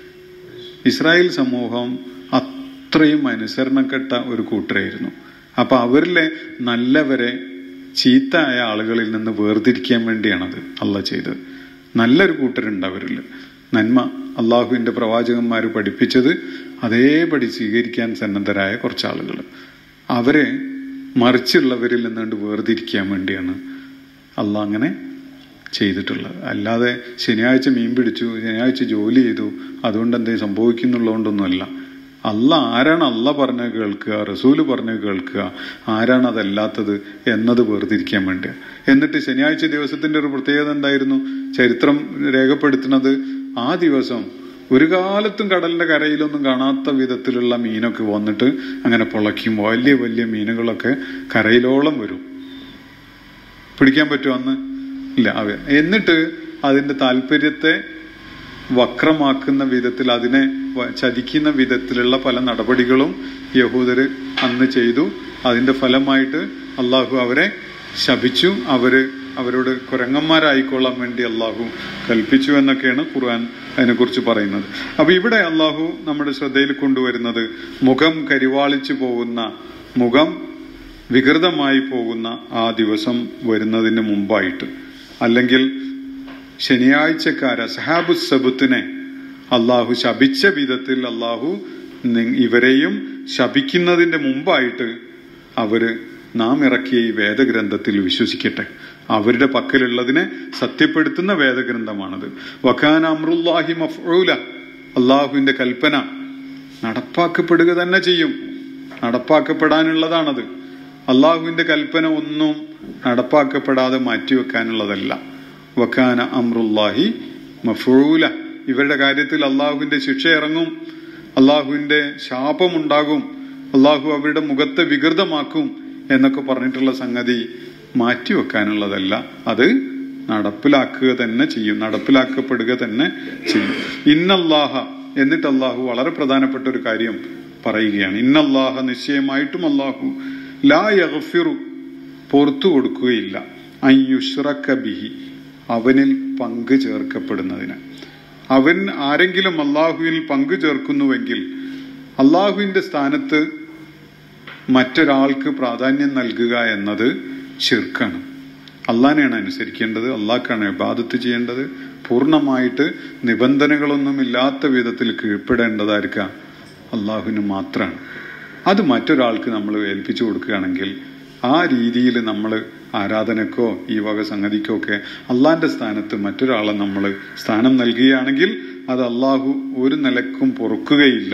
ഇസ്രായേൽ സമൂഹം അത്രയും അനുസരണക്കെട്ട ഒരു കൂട്ടരായിരുന്നു അപ്പൊ അവരിലെ നല്ലവരെ ചീത്തയായ ആളുകളിൽ നിന്ന് വേർതിരിക്കാൻ വേണ്ടിയാണത് അല്ല ചെയ്തത് നല്ലൊരു കൂട്ടരുണ്ട് അവരിൽ നന്മ അള്ളാഹുവിന്റെ പ്രവാചകന്മാർ പഠിപ്പിച്ചത് അതേപടി സ്വീകരിക്കാൻ സന്നദ്ധരായ കുറച്ച് ആളുകൾ അവരെ മറിച്ചുള്ളവരിൽ നിന്നുകൊണ്ട് വേർതിരിക്കാൻ വേണ്ടിയാണ് അള്ളാഹ് അങ്ങനെ ചെയ്തിട്ടുള്ളത് അല്ലാതെ ശനിയാഴ്ച മീൻ പിടിച്ചു ശനിയാഴ്ച ജോലി ചെയ്തു അതുകൊണ്ട് എന്തെങ്കിലും സംഭവിക്കുന്നുള്ളതുകൊണ്ടൊന്നുമല്ല അല്ല ആരാണ് അല്ല പറഞ്ഞ കേൾക്കുക റസൂല് പറഞ്ഞ കേൾക്കുക ആരാണ് അതല്ലാത്തത് എന്നത് വേർതിരിക്കാൻ വേണ്ടി എന്നിട്ട് ശനിയാഴ്ച ദിവസത്തിന്റെ ഒരു പ്രത്യേകത എന്തായിരുന്നു ചരിത്രം രേഖപ്പെടുത്തുന്നത് ആ ദിവസം ഒരു കാലത്തും കടലിന്റെ കരയിലൊന്നും കാണാത്ത വിധത്തിലുള്ള മീനൊക്കെ വന്നിട്ട് അങ്ങനെ പൊളയ്ക്കും വലിയ വലിയ മീനുകളൊക്കെ കരയിലോളം വരും പിടിക്കാൻ പറ്റുമോ അന്ന് ഇല്ല അവ എന്നിട്ട് അതിന്റെ താല്പര്യത്തെ വക്രമാക്കുന്ന വിധത്തിൽ അതിനെ ചതിക്കുന്ന വിധത്തിലുള്ള പല നടപടികളും യഹൂദര് അന്ന് ചെയ്തു അതിന്റെ ഫലമായിട്ട് അള്ളാഹു അവരെ ശപിച്ചു അവര് അവരോട് കുരങ്ങന്മാരായിക്കൊള്ളാൻ വേണ്ടി അള്ളാഹു കൽപ്പിച്ചു എന്നൊക്കെയാണ് ഖുർആൻ അതിനെക്കുറിച്ച് പറയുന്നത് അപ്പൊ ഇവിടെ അള്ളാഹു നമ്മുടെ ശ്രദ്ധയിൽ കൊണ്ടുവരുന്നത് മുഖം കരിവാളിച്ചു പോകുന്ന മുഖം വികൃതമായി പോകുന്ന ആ ദിവസം വരുന്നതിന് മുമ്പായിട്ട് അല്ലെങ്കിൽ ശനിയാഴ്ചക്കാര സഹാബു സബുത്തിനെ അള്ളാഹു ശപിച്ച വിധത്തിൽ അള്ളാഹു ഇവരെയും ശപിക്കുന്നതിന്റെ മുമ്പായിട്ട് അവര് നാം ഇറക്കിയ ഈ വേദഗ്രന്ഥത്തിൽ വിശ്വസിക്കട്ടെ അവരുടെ പക്കലുള്ളതിനെ സത്യപ്പെടുത്തുന്ന വേദഗ്രന്ഥമാണത് വഖാന അമ്രുല്ലാഹി മഫ്ഊല അള്ളാഹുവിന്റെ കൽപ്പന നടപ്പാക്കപ്പെടുക തന്നെ ചെയ്യും നടപ്പാക്കപ്പെടാനുള്ളതാണത് അള്ളാഹുവിന്റെ കൽപ്പന ഒന്നും നടപ്പാക്കപ്പെടാതെ മാറ്റിവെക്കാനുള്ളതല്ല വഖാന അമ്രുല്ലാഹി മഫൂല ഇവരുടെ കാര്യത്തിൽ അള്ളാഹുവിന്റെ ശിക്ഷ ഇറങ്ങും അള്ളാഹുവിന്റെ ശാപമുണ്ടാകും അള്ളാഹു അവരുടെ മുഖത്തെ വികൃതമാക്കും എന്നൊക്കെ പറഞ്ഞിട്ടുള്ള സംഗതി മാറ്റിവെക്കാനുള്ളതല്ല അത് നടപ്പിലാക്കുക തന്നെ ചെയ്യും നടപ്പിലാക്കപ്പെടുക തന്നെ ചെയ്യും ഇന്നല്ലാഹ എന്നിട്ട് അള്ളാഹു വളരെ പ്രധാനപ്പെട്ട ഒരു കാര്യം പറയുകയാണ് ഇന്നല്ലാഹ നിശ്ചയമായിട്ടും അള്ളാഹു ലാ യഗ്ഫിറു പുറത്തു കൊടുക്കുകയില്ല അയ്യുഷ്റക്ക ബിഹി അവനിൽ പങ്കു ചേർക്കപ്പെടുന്നതിന് അവൻ ആരെങ്കിലും അള്ളാഹുവിൽ പങ്കു ചേർക്കുന്നുവെങ്കിൽ അള്ളാഹുവിന്റെ സ്ഥാനത്ത് മറ്റൊരാൾക്ക് പ്രാധാന്യം നൽകുക എന്നത് ഷിർക്കാണ് അള്ളാഹിനെയാണ് അനുസരിക്കേണ്ടത് അള്ളാഹ്ക്കാണ് ഇബാദത്ത് ചെയ്യേണ്ടത് പൂർണ്ണമായിട്ട് നിബന്ധനകളൊന്നും ഇല്ലാത്ത വിധത്തിൽ കീഴ്പ്പെടേണ്ടതായിരിക്കാം അള്ളാഹുവിന് മാത്രമാണ് അത് മറ്റൊരാൾക്ക് നമ്മൾ ഏൽപ്പിച്ചു കൊടുക്കുകയാണെങ്കിൽ ആ രീതിയിൽ നമ്മൾ ആരാധനക്കോ ഈ വക സംഗതിക്കോ ഒക്കെ അള്ളാന്റെ സ്ഥാനത്ത് മറ്റൊരാളെ നമ്മൾ സ്ഥാനം നൽകുകയാണെങ്കിൽ അത് അള്ളാഹു ഒരു നിലക്കും പൊറുക്കുകയില്ല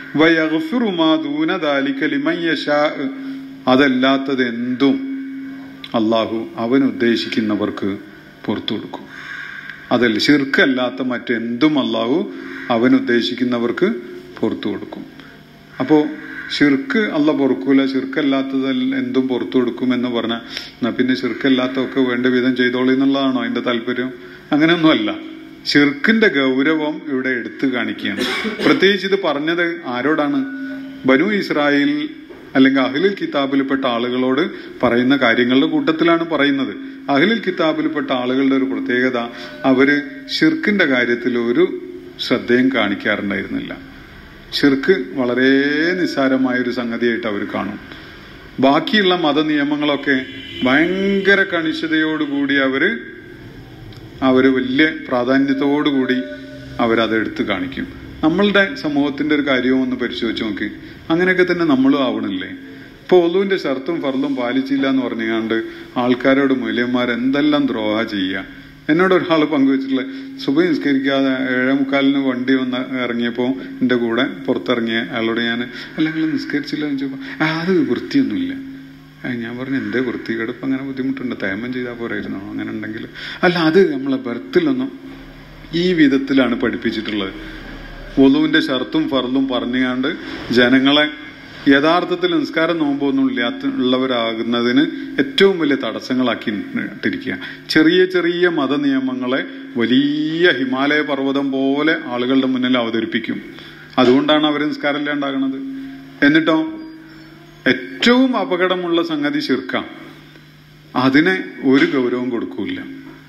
അതല്ലാത്തത് എന്തും അള്ളാഹു അവൻ ഉദ്ദേശിക്കുന്നവർക്ക് പുറത്തു കൊടുക്കും അതല്ല ഷിർക്കല്ലാത്ത മറ്റെന്തും അള്ളാഹു അവൻ ഉദ്ദേശിക്കുന്നവർക്ക് പുറത്തു കൊടുക്കും അപ്പോ ഷിർക്ക് അല്ല പൊറുക്കൂല ഷിർക്കല്ലാത്തത് എന്തും പുറത്തു കൊടുക്കും എന്ന് പറഞ്ഞാൽ എന്നാ പിന്നെ ഷിർക്കല്ലാത്തതൊക്കെ വേണ്ട വിധം ചെയ്തോളി എന്നുള്ളതാണോ അതിന്റെ താല്പര്യം അങ്ങനെയൊന്നുമല്ല ഷിർക്കിന്റെ ഗൗരവം ഇവിടെ എടുത്തു കാണിക്കുകയാണ് പ്രത്യേകിച്ച് ഇത് പറഞ്ഞത് ആരോടാണ് ബനു ഇസ്രായേൽ അല്ലെങ്കിൽ അഹ്ലിൽ കിതാബിൽപ്പെട്ട ആളുകളോട് പറയുന്ന കാര്യങ്ങളുടെ കൂട്ടത്തിലാണ് പറയുന്നത് അഹ്ലിൽ കിതാബിൽപ്പെട്ട ആളുകളുടെ ഒരു പ്രത്യേകത അവര് ഷിർക്കിന്റെ കാര്യത്തിൽ ഒരു ശ്രദ്ധയും കാണിക്കാറുണ്ടായിരുന്നില്ല ഷിർക്ക് വളരെ നിസ്സാരമായ ഒരു സംഗതിയായിട്ട് അവർ കാണും ബാക്കിയുള്ള മതനിയമങ്ങളൊക്കെ ഭയങ്കര കണിശതയോടുകൂടി അവര് അവര് വലിയ പ്രാധാന്യത്തോടുകൂടി അവരത് എടുത്തു കാണിക്കും നമ്മളുടെ സമൂഹത്തിന്റെ ഒരു കാര്യവും ഒന്ന് പരിശോധിച്ച് നോക്കി അങ്ങനെയൊക്കെ തന്നെ നമ്മളും ആവണില്ലേ ഇപ്പൊ ഒലുവിന്റെ ഷർത്തും ഫർലും പാലിച്ചില്ല എന്ന് പറഞ്ഞുകൊണ്ട് ആൾക്കാരോട് മൂല്യന്മാർ എന്തെല്ലാം ദ്രോഹ ചെയ്യുക എന്നോട് ഒരാൾ പങ്കുവച്ചിട്ടുള്ള സുബ നിസ്കരിക്കാതെ ഏഴേ മുക്കാലിന് വണ്ടി വന്ന് ഇറങ്ങിയപ്പോ എന്റെ കൂടെ പുറത്തിറങ്ങിയ അയാളോട് ഞാൻ അല്ലെങ്കിൽ നിസ്കരിച്ചില്ല എന്ന് ചോദിച്ചപ്പോ "ആ, അത് വൃത്തിയൊന്നുമില്ല ആ, ഞാൻ പറഞ്ഞു എന്തേ വൃത്തികേടപ്പ് അങ്ങനെ ബുദ്ധിമുട്ടുണ്ട് തേമം ചെയ്താൽ പോരായിരുന്നോ അങ്ങനെ ഉണ്ടെങ്കിൽ അല്ല അത് നമ്മളെ ബർത്തിലൊന്നും ഈ വിധത്തിലാണ് പഠിപ്പിച്ചിട്ടുള്ളത് വധുവിന്റെ ഷർത്തും ഫർദും പറഞ്ഞുകൊണ്ട് ജനങ്ങളെ യഥാർത്ഥത്തിൽ നിസ്കാരം നോമ്പൊന്നും ഇല്ലാത്ത ഉള്ളവരാകുന്നതിന് ഏറ്റവും വലിയ തടസ്സങ്ങളാക്കി ഇട്ടിരിക്കുക ചെറിയ ചെറിയ മതനിയമങ്ങളെ വലിയ ഹിമാലയ പർവ്വതം പോലെ ആളുകളുടെ മുന്നിൽ അവതരിപ്പിക്കും അതുകൊണ്ടാണ് അവർ നിസ്കാരം ഇല്ലാണ്ടാകുന്നത് എന്നിട്ടോ ഏറ്റവും അപകടമുള്ള സംഗതി ശിർക്ക അതിനെ ഒരു ഗൗരവം കൊടുക്കൂല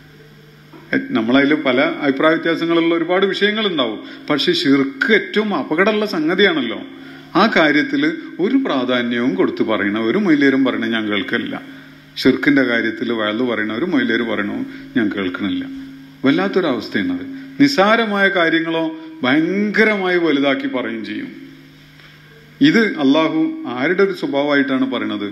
നമ്മളതിൽ പല അഭിപ്രായ വ്യത്യാസങ്ങളുള്ള ഒരുപാട് വിഷയങ്ങൾ ഉണ്ടാവും പക്ഷെ ഷിർക്ക് ഏറ്റവും അപകടമുള്ള സംഗതിയാണല്ലോ ആ കാര്യത്തിൽ ഒരു പ്രാധാന്യവും കൊടുത്തു പറയണ ഒരു മൊയിലേരും പറയണ ഞാൻ കേൾക്കില്ല ഷിർക്കിന്റെ കാര്യത്തിൽ വയലു പറയണ ഒരു മൊയിലേര് പറയണോ ഞാൻ കേൾക്കണില്ല വല്ലാത്തൊരവസ്ഥയാണ് അത് നിസാരമായ കാര്യങ്ങളോ ഭയങ്കരമായി വലുതാക്കി പറയും ചെയ്യും ഇത് അള്ളാഹു ആരുടെ ഒരു സ്വഭാവമായിട്ടാണ് പറയണത്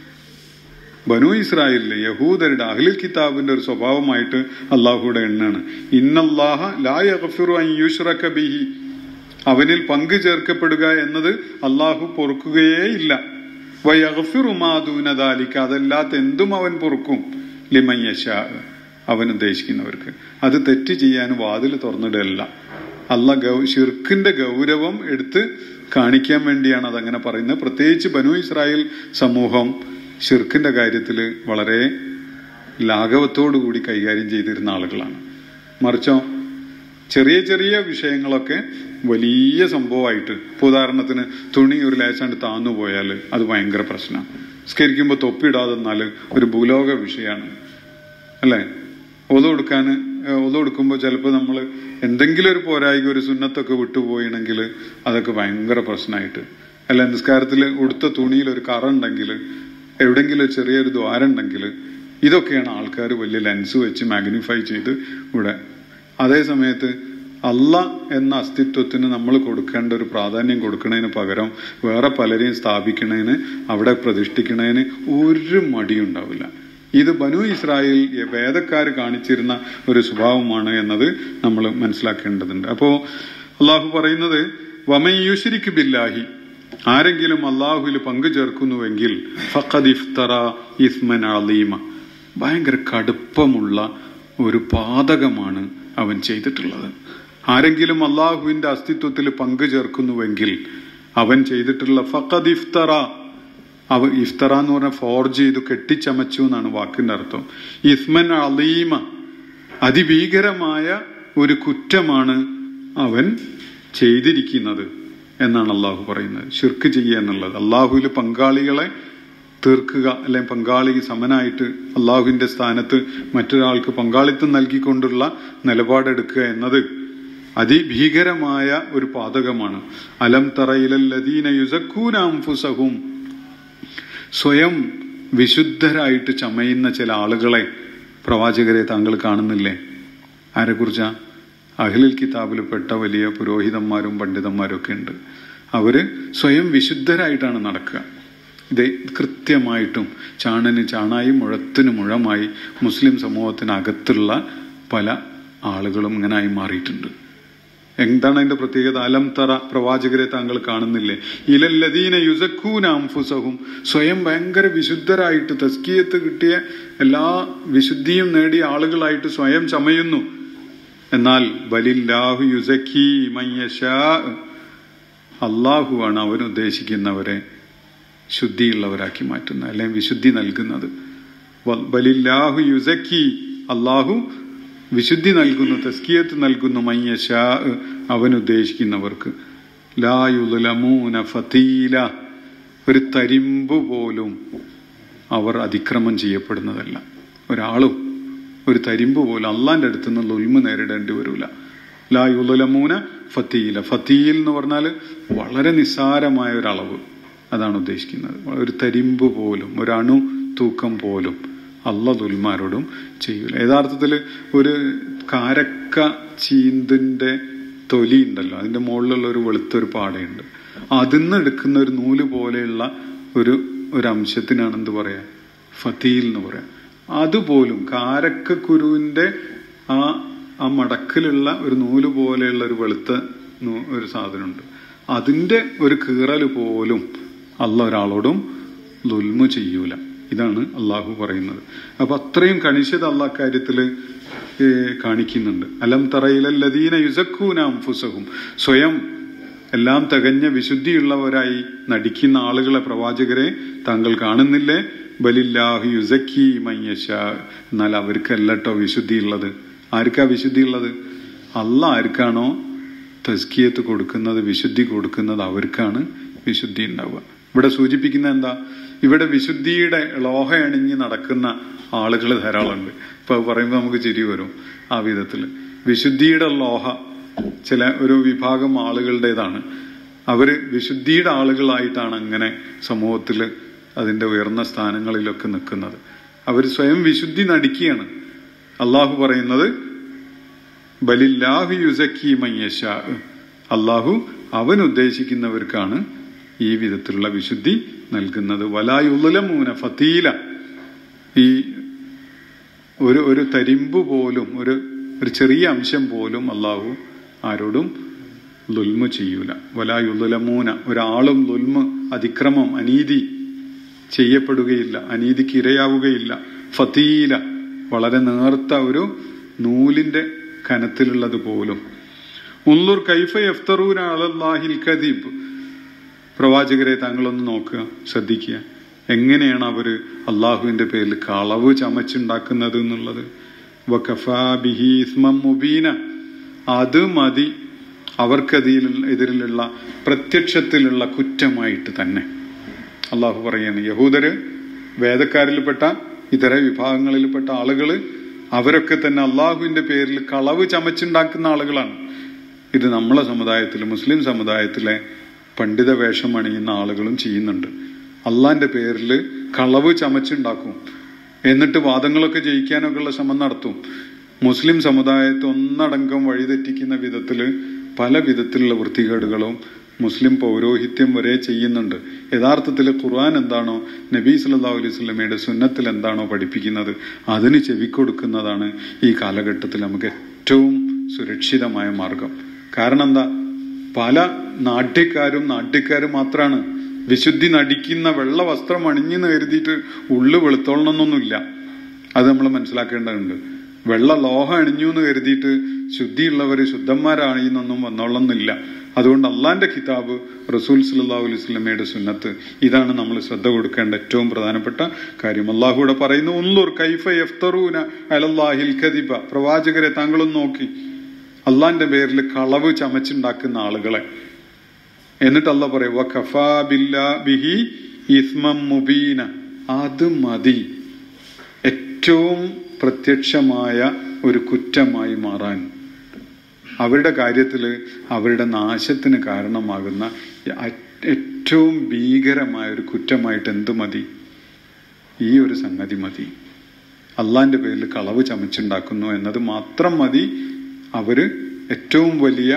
ബനു ഇസ്രായേലിലെ യഹൂദരുടെ അഹ്ലിൽ കിതാബിന്റെ ഒരു സ്വഭാവമായിട്ട് അള്ളാഹുയുടെ എണ്ണാണ് ഇന്നല്ലാഹ ലാ യഗ്ഫിറു അൻ യുശ്റക ബിഹി അവനിൽ പങ്കു ചേർക്കപ്പെടുക എന്നത് അള്ളാഹു പൊറുക്കുകയേ ഇല്ല വയഗ്ഫിറു മാ ദൂന ദാലിക അതല്ലാത്ത എന്തും അവൻ പൊറുക്കും ലിമൻ യശാ അവൻ ഉദ്ദേശിക്കുന്നവർക്ക് അത് തെറ്റ് ചെയ്യാൻ വാതിൽ തുറന്നിടല്ല അല്ല ഗൗ ഷിർക്കിന്റെ ഗൗരവം എടുത്ത് കാണിക്കാൻ വേണ്ടിയാണ് അതങ്ങനെ പറയുന്നത് പ്രത്യേകിച്ച് ബനു ഇസ്രായേൽ സമൂഹം ഷിർക്കിന്റെ കാര്യത്തിൽ വളരെ ലാഘവത്തോടു കൂടി കൈകാര്യം ചെയ്തിരുന്ന ആളുകളാണ് മറിച്ചോ ചെറിയ ചെറിയ വിഷയങ്ങളൊക്കെ വലിയ സംഭവമായിട്ട് ഇപ്പൊ ഉദാഹരണത്തിന് തുണി ഒരു ലേശാണ്ട് താന്നു പോയാൽ അത് ഭയങ്കര പ്രശ്നമാണ് സ്കരിക്കുമ്പോൾ തൊപ്പിടാതെന്നാൽ ഒരു ഭൂലോക വിഷയമാണ് അല്ലേ ഒതു കൊടുക്കാൻ ഒതു കൊടുക്കുമ്പോൾ ചിലപ്പോൾ നമ്മൾ എന്തെങ്കിലും ഒരു പോരായിക ഒരു സുന്നത്തൊക്കെ വിട്ടുപോയിണെങ്കിൽ അതൊക്കെ ഭയങ്കര പ്രശ്നമായിട്ട് അല്ല നിസ്കാരത്തിൽ ഉടുത്ത തുണിയിൽ ഒരു കറ ഉണ്ടെങ്കിൽ എവിടെങ്കിലും ഒരു ചെറിയൊരു ദ്വാരം ഉണ്ടെങ്കിൽ ഇതൊക്കെയാണ് ആൾക്കാർ വലിയ ലെൻസ് വെച്ച് മാഗ്നിഫൈ ചെയ്ത് ഇവിടെ അതേ സമയത്ത് അല്ല എന്ന അസ്തിത്വത്തിന് നമ്മൾ കൊടുക്കേണ്ട ഒരു പ്രാധാന്യം കൊടുക്കുന്നതിന് പകരം വേറെ പലരെയും സ്ഥാപിക്കുന്നതിന് അവിടെ പ്രതിഷ്ഠിക്കുന്നതിന് ഒരു മടിയുണ്ടാവില്ല ഇത് ബനു ഇസ്രായേൽ വേദക്കാർ കാണിച്ചിരുന്ന ഒരു സ്വഭാവമാണ് എന്നത് നമ്മൾ മനസ്സിലാക്കേണ്ടതുണ്ട് അപ്പോ അള്ളാഹു പറയുന്നത് വമയുശരിക്ക് ബില്ലാഹി ആരെങ്കിലും അള്ളാഹുവിൽ പങ്കു ചേർക്കുന്നുവെങ്കിൽ ഫഖദ് ഇഫ്തറ ഇസ്മൻ അലീമ ഭയങ്കര കടുപ്പമുള്ള ഒരു പാതകമാണ് അവൻ ചെയ്തിട്ടുള്ളത് ആരെങ്കിലും അള്ളാഹുവിന്റെ അസ്തിത്വത്തിൽ പങ്കു ചേർക്കുന്നുവെങ്കിൽ അവൻ ചെയ്തിട്ടുള്ള ഫഖദ് ഇഫ്തറ അവ ഇഫ്തറ എന്ന് പറഞ്ഞ ഫോർജ് ചെയ്തു കെട്ടിച്ചമച്ചു എന്നാണ് വാക്കിന്റെ അർത്ഥം ഇസ്മൻ അലീമ അതിഭീകരമായ ഒരു കുറ്റമാണ് അവൻ ചെയ്തിരിക്കുന്നത് എന്നാണ് അള്ളാഹു പറയുന്നത് ഷിർക്ക് ചെയ്യുക എന്നുള്ളത് അള്ളാഹുവിൽ പങ്കാളികളെ തീർക്കുക അല്ലെങ്കിൽ പങ്കാളി സമനായിട്ട് അള്ളാഹുവിന്റെ സ്ഥാനത്ത് മറ്റൊരാൾക്ക് പങ്കാളിത്തം നൽകിക്കൊണ്ടുള്ള നിലപാടെടുക്കുക എന്നത് അതിഭീകരമായ ഒരു പാതകമാണ് അലം തറയിലല്ലദീന യുസക്കൂനാംഫുസഹും സ്വയം വിശുദ്ധരായിട്ട് ചമയുന്ന ചില ആളുകളെ പ്രവാചകരെ താങ്കൾ കാണുന്നില്ലേ ആരെക്കുറിച്ചാ അഖിലിൽ കിതാബിൽപ്പെട്ട വലിയ പുരോഹിതന്മാരും പണ്ഡിതന്മാരും ഒക്കെ ഉണ്ട് അവര് സ്വയം വിശുദ്ധരായിട്ടാണ് നടക്കുക ഇത് കൃത്യമായിട്ടും ചാണന് ചാണായി മുഴത്തിന് മുഴമായി മുസ്ലിം സമൂഹത്തിനകത്തുള്ള പല ആളുകളും ഇങ്ങനായി മാറിയിട്ടുണ്ട് എന്താണ് അതിന്റെ പ്രത്യേകത അലം തറ പ്രവാചകരെ താങ്കൾ കാണുന്നില്ലേ ഇലല്ലദീന യുസക്കൂന അംഫുസഹും സ്വയം ഭയങ്കര വിശുദ്ധരായിട്ട് തസ്കിയത്ത് കിട്ടിയ എല്ലാ വിശുദ്ധിയും നേടിയ ആളുകളായിട്ട് സ്വയം ചമയുന്നു എന്നാൽ ബലില്ലാഹു യുസക്കി മയ്യഷാ അള്ളാഹുവാണ് അവൻ ഉദ്ദേശിക്കുന്നവരെ ശുദ്ധിയുള്ളവരാക്കി മാറ്റുന്നത് അല്ലെങ്കിൽ വിശുദ്ധി നൽകുന്നത് ബലില്ലാഹു യുസക്കി അള്ളാഹു വിശുദ്ധി നൽകുന്നു തസ്കിയത്ത് നൽകുന്നു മയ്യഷാ അവൻ ഉദ്ദേശിക്കുന്നവർക്ക് ലായുലമൂന ഫതീല ഒരു തരിമ്പ് പോലും അവർ അതിക്രമം ചെയ്യപ്പെടുന്നതല്ല ഒരാളും ഒരു തരിമ്പ് പോലും അള്ളാന്റെ അടുത്ത് നിന്ന് ഉൽമ നേരിടേണ്ടി വരില്ല ലായുലമൂന ഫത്തീല ഫത്തീൽ എന്ന് പറഞ്ഞാൽ വളരെ നിസ്സാരമായ ഒരളവ് അതാണ് ഉദ്ദേശിക്കുന്നത് ഒരു തരിമ്പ് പോലും ഒരു അണു തൂക്കം പോലും അല്ല ദുൽമാരോടും ചെയ്യൂല യഥാർത്ഥത്തിൽ ഒരു കാരക്ക ചീന്തിന്റെ തൊലി ഉണ്ടല്ലോ അതിന്റെ മുകളിലുള്ള ഒരു വെളുത്തൊരു പാടയുണ്ട് അതിന്ന് എടുക്കുന്ന ഒരു നൂല് പോലെയുള്ള ഒരു ഒരു അംശത്തിനാണ് എന്ത് പറയാ ഫതീൽ എന്ന് പറയാം അതുപോലും കാരക്കക്കുരുവിന്റെ ആ ആ മടക്കിലുള്ള ഒരു നൂല് പോലെയുള്ള ഒരു വെളുത്ത ഒരു സാധനമുണ്ട് അതിന്റെ ഒരു കീറൽ പോലും അല്ല ഒരാളോടും ലുൽമു ചെയ്യൂല ഇതാണ് അള്ളാഹു പറയുന്നത് അപ്പൊ അത്രയും കണിശത അള്ളാഹ് കാര്യത്തില് കാണിക്കുന്നുണ്ട് അലം തറയിലല്ലദീന യുസക്കൂന അംഫുസഹും സ്വയം എല്ലാം തികഞ്ഞ വിശുദ്ധിയുള്ളവരായി നടിക്കുന്ന ആളുകളെ പ്രവാചകരെ താങ്കൾ കാണുന്നില്ലേ ബലില്ലാഹു യുസക്കി മയ്യശ എന്നാൽ അവർക്കല്ലട്ടോ വിശുദ്ധിയുള്ളത് ആർക്കാ വിശുദ്ധിയുള്ളത് അല്ല ആർക്കാണോ തസ്കിയത്ത് കൊടുക്കുന്നത് വിശുദ്ധി കൊടുക്കുന്നത് അവർക്കാണ് വിശുദ്ധി ഉണ്ടാവുക ഇവിടെ സൂചിപ്പിക്കുന്ന എന്താ ഇവിടെ വിശുദ്ധിയുടെ ലോഹ അണിഞ്ഞ് നടക്കുന്ന ആളുകൾ ധാരാളമുണ്ട് ഇപ്പൊ പറയുമ്പോൾ നമുക്ക് ചിരി വരും ആ വിധത്തിൽ വിശുദ്ധിയുടെ ലോഹ ചില ഒരു വിഭാഗം ആളുകളുടേതാണ് അവര് വിശുദ്ധിയുടെ ആളുകളായിട്ടാണ് അങ്ങനെ സമൂഹത്തിൽ അതിന്റെ ഉയർന്ന സ്ഥാനങ്ങളിലൊക്കെ നിൽക്കുന്നത് അവർ സ്വയം വിശുദ്ധി നടിക്കുകയാണ് അള്ളാഹു പറയുന്നത് ബലില്ലാഹു യുസക്കി മയ്യഷ അള്ളാഹു അവൻ ഉദ്ദേശിക്കുന്നവർക്കാണ് ഈ വിധത്തിലുള്ള വിശുദ്ധി നൽകുന്നത് വലായുലമൂന ഫതീല ഈ ഒരു ഒരു തരിമ്പ് പോലും ഒരു ഒരു ചെറിയ അംശം പോലും അള്ളാഹു ആരോടും ലുൽമ ചെയ്യൂല വലായുലമൂന ഒരാളും ലുൽമ അതിക്രമം അനീതി ചെയ്യപ്പെടുകയില്ല അനീതിക്ക് ഇരയാവുകയില്ല ഫതീല വളരെ നേർത്ത ഒരു നൂലിന്റെ കനത്തിലുള്ളത് പോലും ഉള്ളൂർ കൈഫ എഫ്തറൂന അലല്ലാഹിൽ കദീബ് പ്രവാചകരെ താങ്കളൊന്ന് നോക്കുക ശ്രദ്ധിക്കുക എങ്ങനെയാണ് അവര് അള്ളാഹുവിന്റെ പേരിൽ കളവ് ചമച്ചുണ്ടാക്കുന്നത് എന്നുള്ളത് മുബീന അത് മതി അവർക്കതിൽ എതിരിലുള്ള പ്രത്യക്ഷത്തിലുള്ള കുറ്റമായിട്ട് തന്നെ അള്ളാഹു പറയാണ് യഹൂദര് വേദക്കാരിൽപ്പെട്ട ഇതര വിഭാഗങ്ങളിൽപ്പെട്ട ആളുകള് അവരൊക്കെ തന്നെ അള്ളാഹുവിന്റെ പേരിൽ കളവ് ചമച്ചുണ്ടാക്കുന്ന ആളുകളാണ് ഇത് നമ്മളെ സമുദായത്തിൽ മുസ്ലിം സമുദായത്തിലെ പണ്ഡിത വേഷം അണിയുന്ന ആളുകളും ചെയ്യുന്നുണ്ട് അള്ളാന്റെ പേരിൽ കളവ് ചമച്ചുണ്ടാക്കും എന്നിട്ട് വാദങ്ങളൊക്കെ ജയിക്കാനൊക്കെ ഉള്ള ശ്രമം നടത്തും മുസ്ലിം സമുദായത്തെ ഒന്നടങ്കം വഴിതെറ്റിക്കുന്ന വിധത്തില് പല വിധത്തിലുള്ള വൃത്തികേടുകളും മുസ്ലിം പൗരോഹിത്യം വരെ ചെയ്യുന്നുണ്ട് യഥാർത്ഥത്തിൽ ഖുർആൻ എന്താണോ നബി സല്ലാ അലൈഹി സ്വലമയുടെ സുന്നത്തിൽ എന്താണോ പഠിപ്പിക്കുന്നത് അതിന് ചെവിക്കൊടുക്കുന്നതാണ് ഈ കാലഘട്ടത്തിൽ നമുക്ക് ഏറ്റവും സുരക്ഷിതമായ മാർഗം കാരണം എന്താ പല നാട്യക്കാരും നാട്യക്കാരും മാത്രമാണ് വിശുദ്ധി നടിക്കുന്ന വെള്ള വസ്ത്രം അണിഞ്ഞെന്ന് കരുതിയിട്ട് ഉള്ളു വെളുത്തോളണമെന്നൊന്നുമില്ല അത് നമ്മൾ മനസ്സിലാക്കേണ്ടതുണ്ട് വെള്ള ലോഹ അണിഞ്ഞു എന്ന് കരുതിയിട്ട് ശുദ്ധിയുള്ളവര് ശുദ്ധന്മാരാണെന്നൊന്നും വന്നോളന്നില്ല അതുകൊണ്ട് അള്ളാന്റെ കിതാബ് റസൂൽ സല്ലാ അലൈഹി സ്വലമയുടെ സുന്നത്ത് ഇതാണ് നമ്മൾ ശ്രദ്ധ കൊടുക്കേണ്ട ഏറ്റവും പ്രധാനപ്പെട്ട കാര്യം അള്ളാഹുവിടെ പറയുന്നു ഉള്ളൂർ കൈഫ എഫ്തറൂന അലല്ലാഹിൽ ഖദിബ പ്രവാചകരെ താങ്കളൊന്ന് നോക്കി അള്ളാന്റെ പേരിൽ കളവ് ചമച്ചുണ്ടാക്കുന്ന ആളുകളെ എന്നിട്ട് അല്ല പറയും ബിഹി ഇസ്മം മുബീന അത് മതി ഏറ്റവും പ്രത്യക്ഷമായ ഒരു കുറ്റമായി മാറാൻ അവരുടെ കാര്യത്തിൽ അവരുടെ നാശത്തിന് കാരണമാകുന്ന ഏറ്റവും ഭീകരമായ ഒരു കുറ്റമായിട്ട് എന്ത് മതി ഈ ഒരു സംഗതി മതി അള്ളാന്റെ പേരിൽ കളവ് ചമച്ചുണ്ടാക്കുന്നു എന്നത് മാത്രം മതി അവര് ഏറ്റവും വലിയ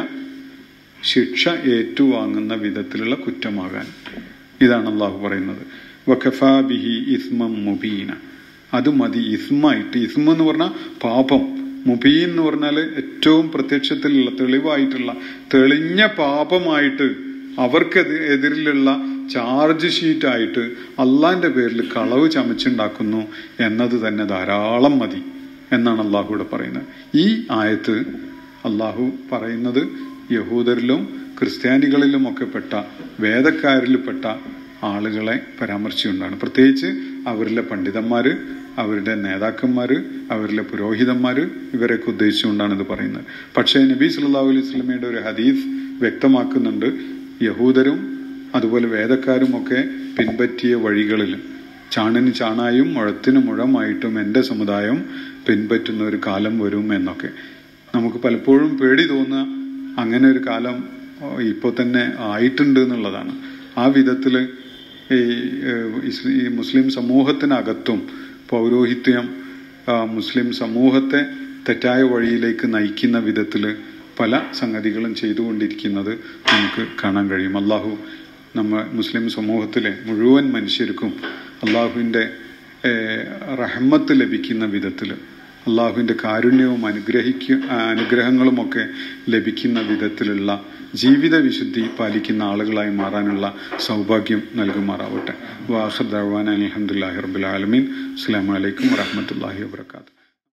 ശിക്ഷ ഏറ്റുവാങ്ങുന്ന വിധത്തിലുള്ള കുറ്റമാകാൻ ഇതാണ് അള്ളാഹു പറയുന്നത് വഖഫാ ബിഹി ഇസ്മം മുബീന അത് മതി ഇസ്മായിട്ട് ഇസ്മ എന്ന് പറഞ്ഞാൽ പാപം മുബീൻ എന്ന് പറഞ്ഞാൽ ഏറ്റവും പ്രത്യക്ഷത്തിലുള്ള തെളിവായിട്ടുള്ള തെളിഞ്ഞ പാപമായിട്ട് അവർക്ക് എതിരിലുള്ള ചാർജ് ഷീറ്റായിട്ട് അള്ളാന്റെ പേരിൽ കളവ് ചമച്ചുണ്ടാക്കുന്നു എന്നത് തന്നെ ധാരാളം മതി എന്നാണ് അള്ളാഹു ഇവിടെ പറയുന്നത് ഈ ആയത്ത് അള്ളാഹു പറയുന്നത് യഹൂദരിലും ക്രിസ്ത്യാനികളിലും ഒക്കെ പെട്ട വേദക്കാരിൽപ്പെട്ട ആളുകളെ പരാമർശിച്ചുകൊണ്ടാണ് പ്രത്യേകിച്ച് അവരിലെ പണ്ഡിതന്മാര് അവരുടെ നേതാക്കന്മാര് അവരിലെ പുരോഹിതന്മാര് ഇവരെയൊക്കെ ഉദ്ദേശിച്ചുകൊണ്ടാണ് ഇത് പറയുന്നത് പക്ഷേ നബി സല്ലല്ലാഹു അലൈഹി വസല്ലമയുടെ ഒരു ഹദീസ് വ്യക്തമാക്കുന്നുണ്ട് യഹൂദരും അതുപോലെ വേദക്കാരും ഒക്കെ പിൻപറ്റിയ വഴികളിൽ ചാണിന് ചാണായും മുഴത്തിന് മുഴമായിട്ടും എൻ്റെ സമുദായം പിൻപറ്റുന്ന ഒരു കാലം വരും എന്നൊക്കെ നമുക്ക് പലപ്പോഴും പേടി തോന്നുക അങ്ങനെ ഒരു കാലം ഇപ്പോൾ തന്നെ ആയിട്ടുണ്ട് എന്നുള്ളതാണ് ആ വിധത്തിൽ ഈ ഏഹ്, ഇസ്- ഈ മുസ്ലിം സമൂഹത്തിനകത്തും പൗരോഹിത്യം ആ, മുസ്ലിം സമൂഹത്തെ തെറ്റായ വഴിയിലേക്ക് നയിക്കുന്ന വിധത്തിൽ പല സംഗതികളും ചെയ്തുകൊണ്ടിരിക്കുന്നത് നമുക്ക് കാണാൻ കഴിയും അള്ളാഹു നമ്മ മുസ്ലിം സമൂഹത്തിലെ മുഴുവൻ മനുഷ്യർക്കും അള്ളാഹുവിൻ്റെ റഹ്മത്ത് ലഭിക്കുന്ന വിധത്തിൽ അള്ളാഹുവിൻ്റെ കാരുണ്യവും അനുഗ്രഹിക്ക അനുഗ്രഹങ്ങളുമൊക്കെ ലഭിക്കുന്ന വിധത്തിലുള്ള ജീവിത വിശുദ്ധി പാലിക്കുന്ന ആളുകളായി മാറാനുള്ള സൗഭാഗ്യം നൽകുമാറാവട്ടെ വാഹർ ദവാൻ അലഹമുല്ലാഹി റബുലാലമീൻ അസ്സാം വലൈക്കും വാഹമത്തല്ലാഹി വാബർക്കാത്തു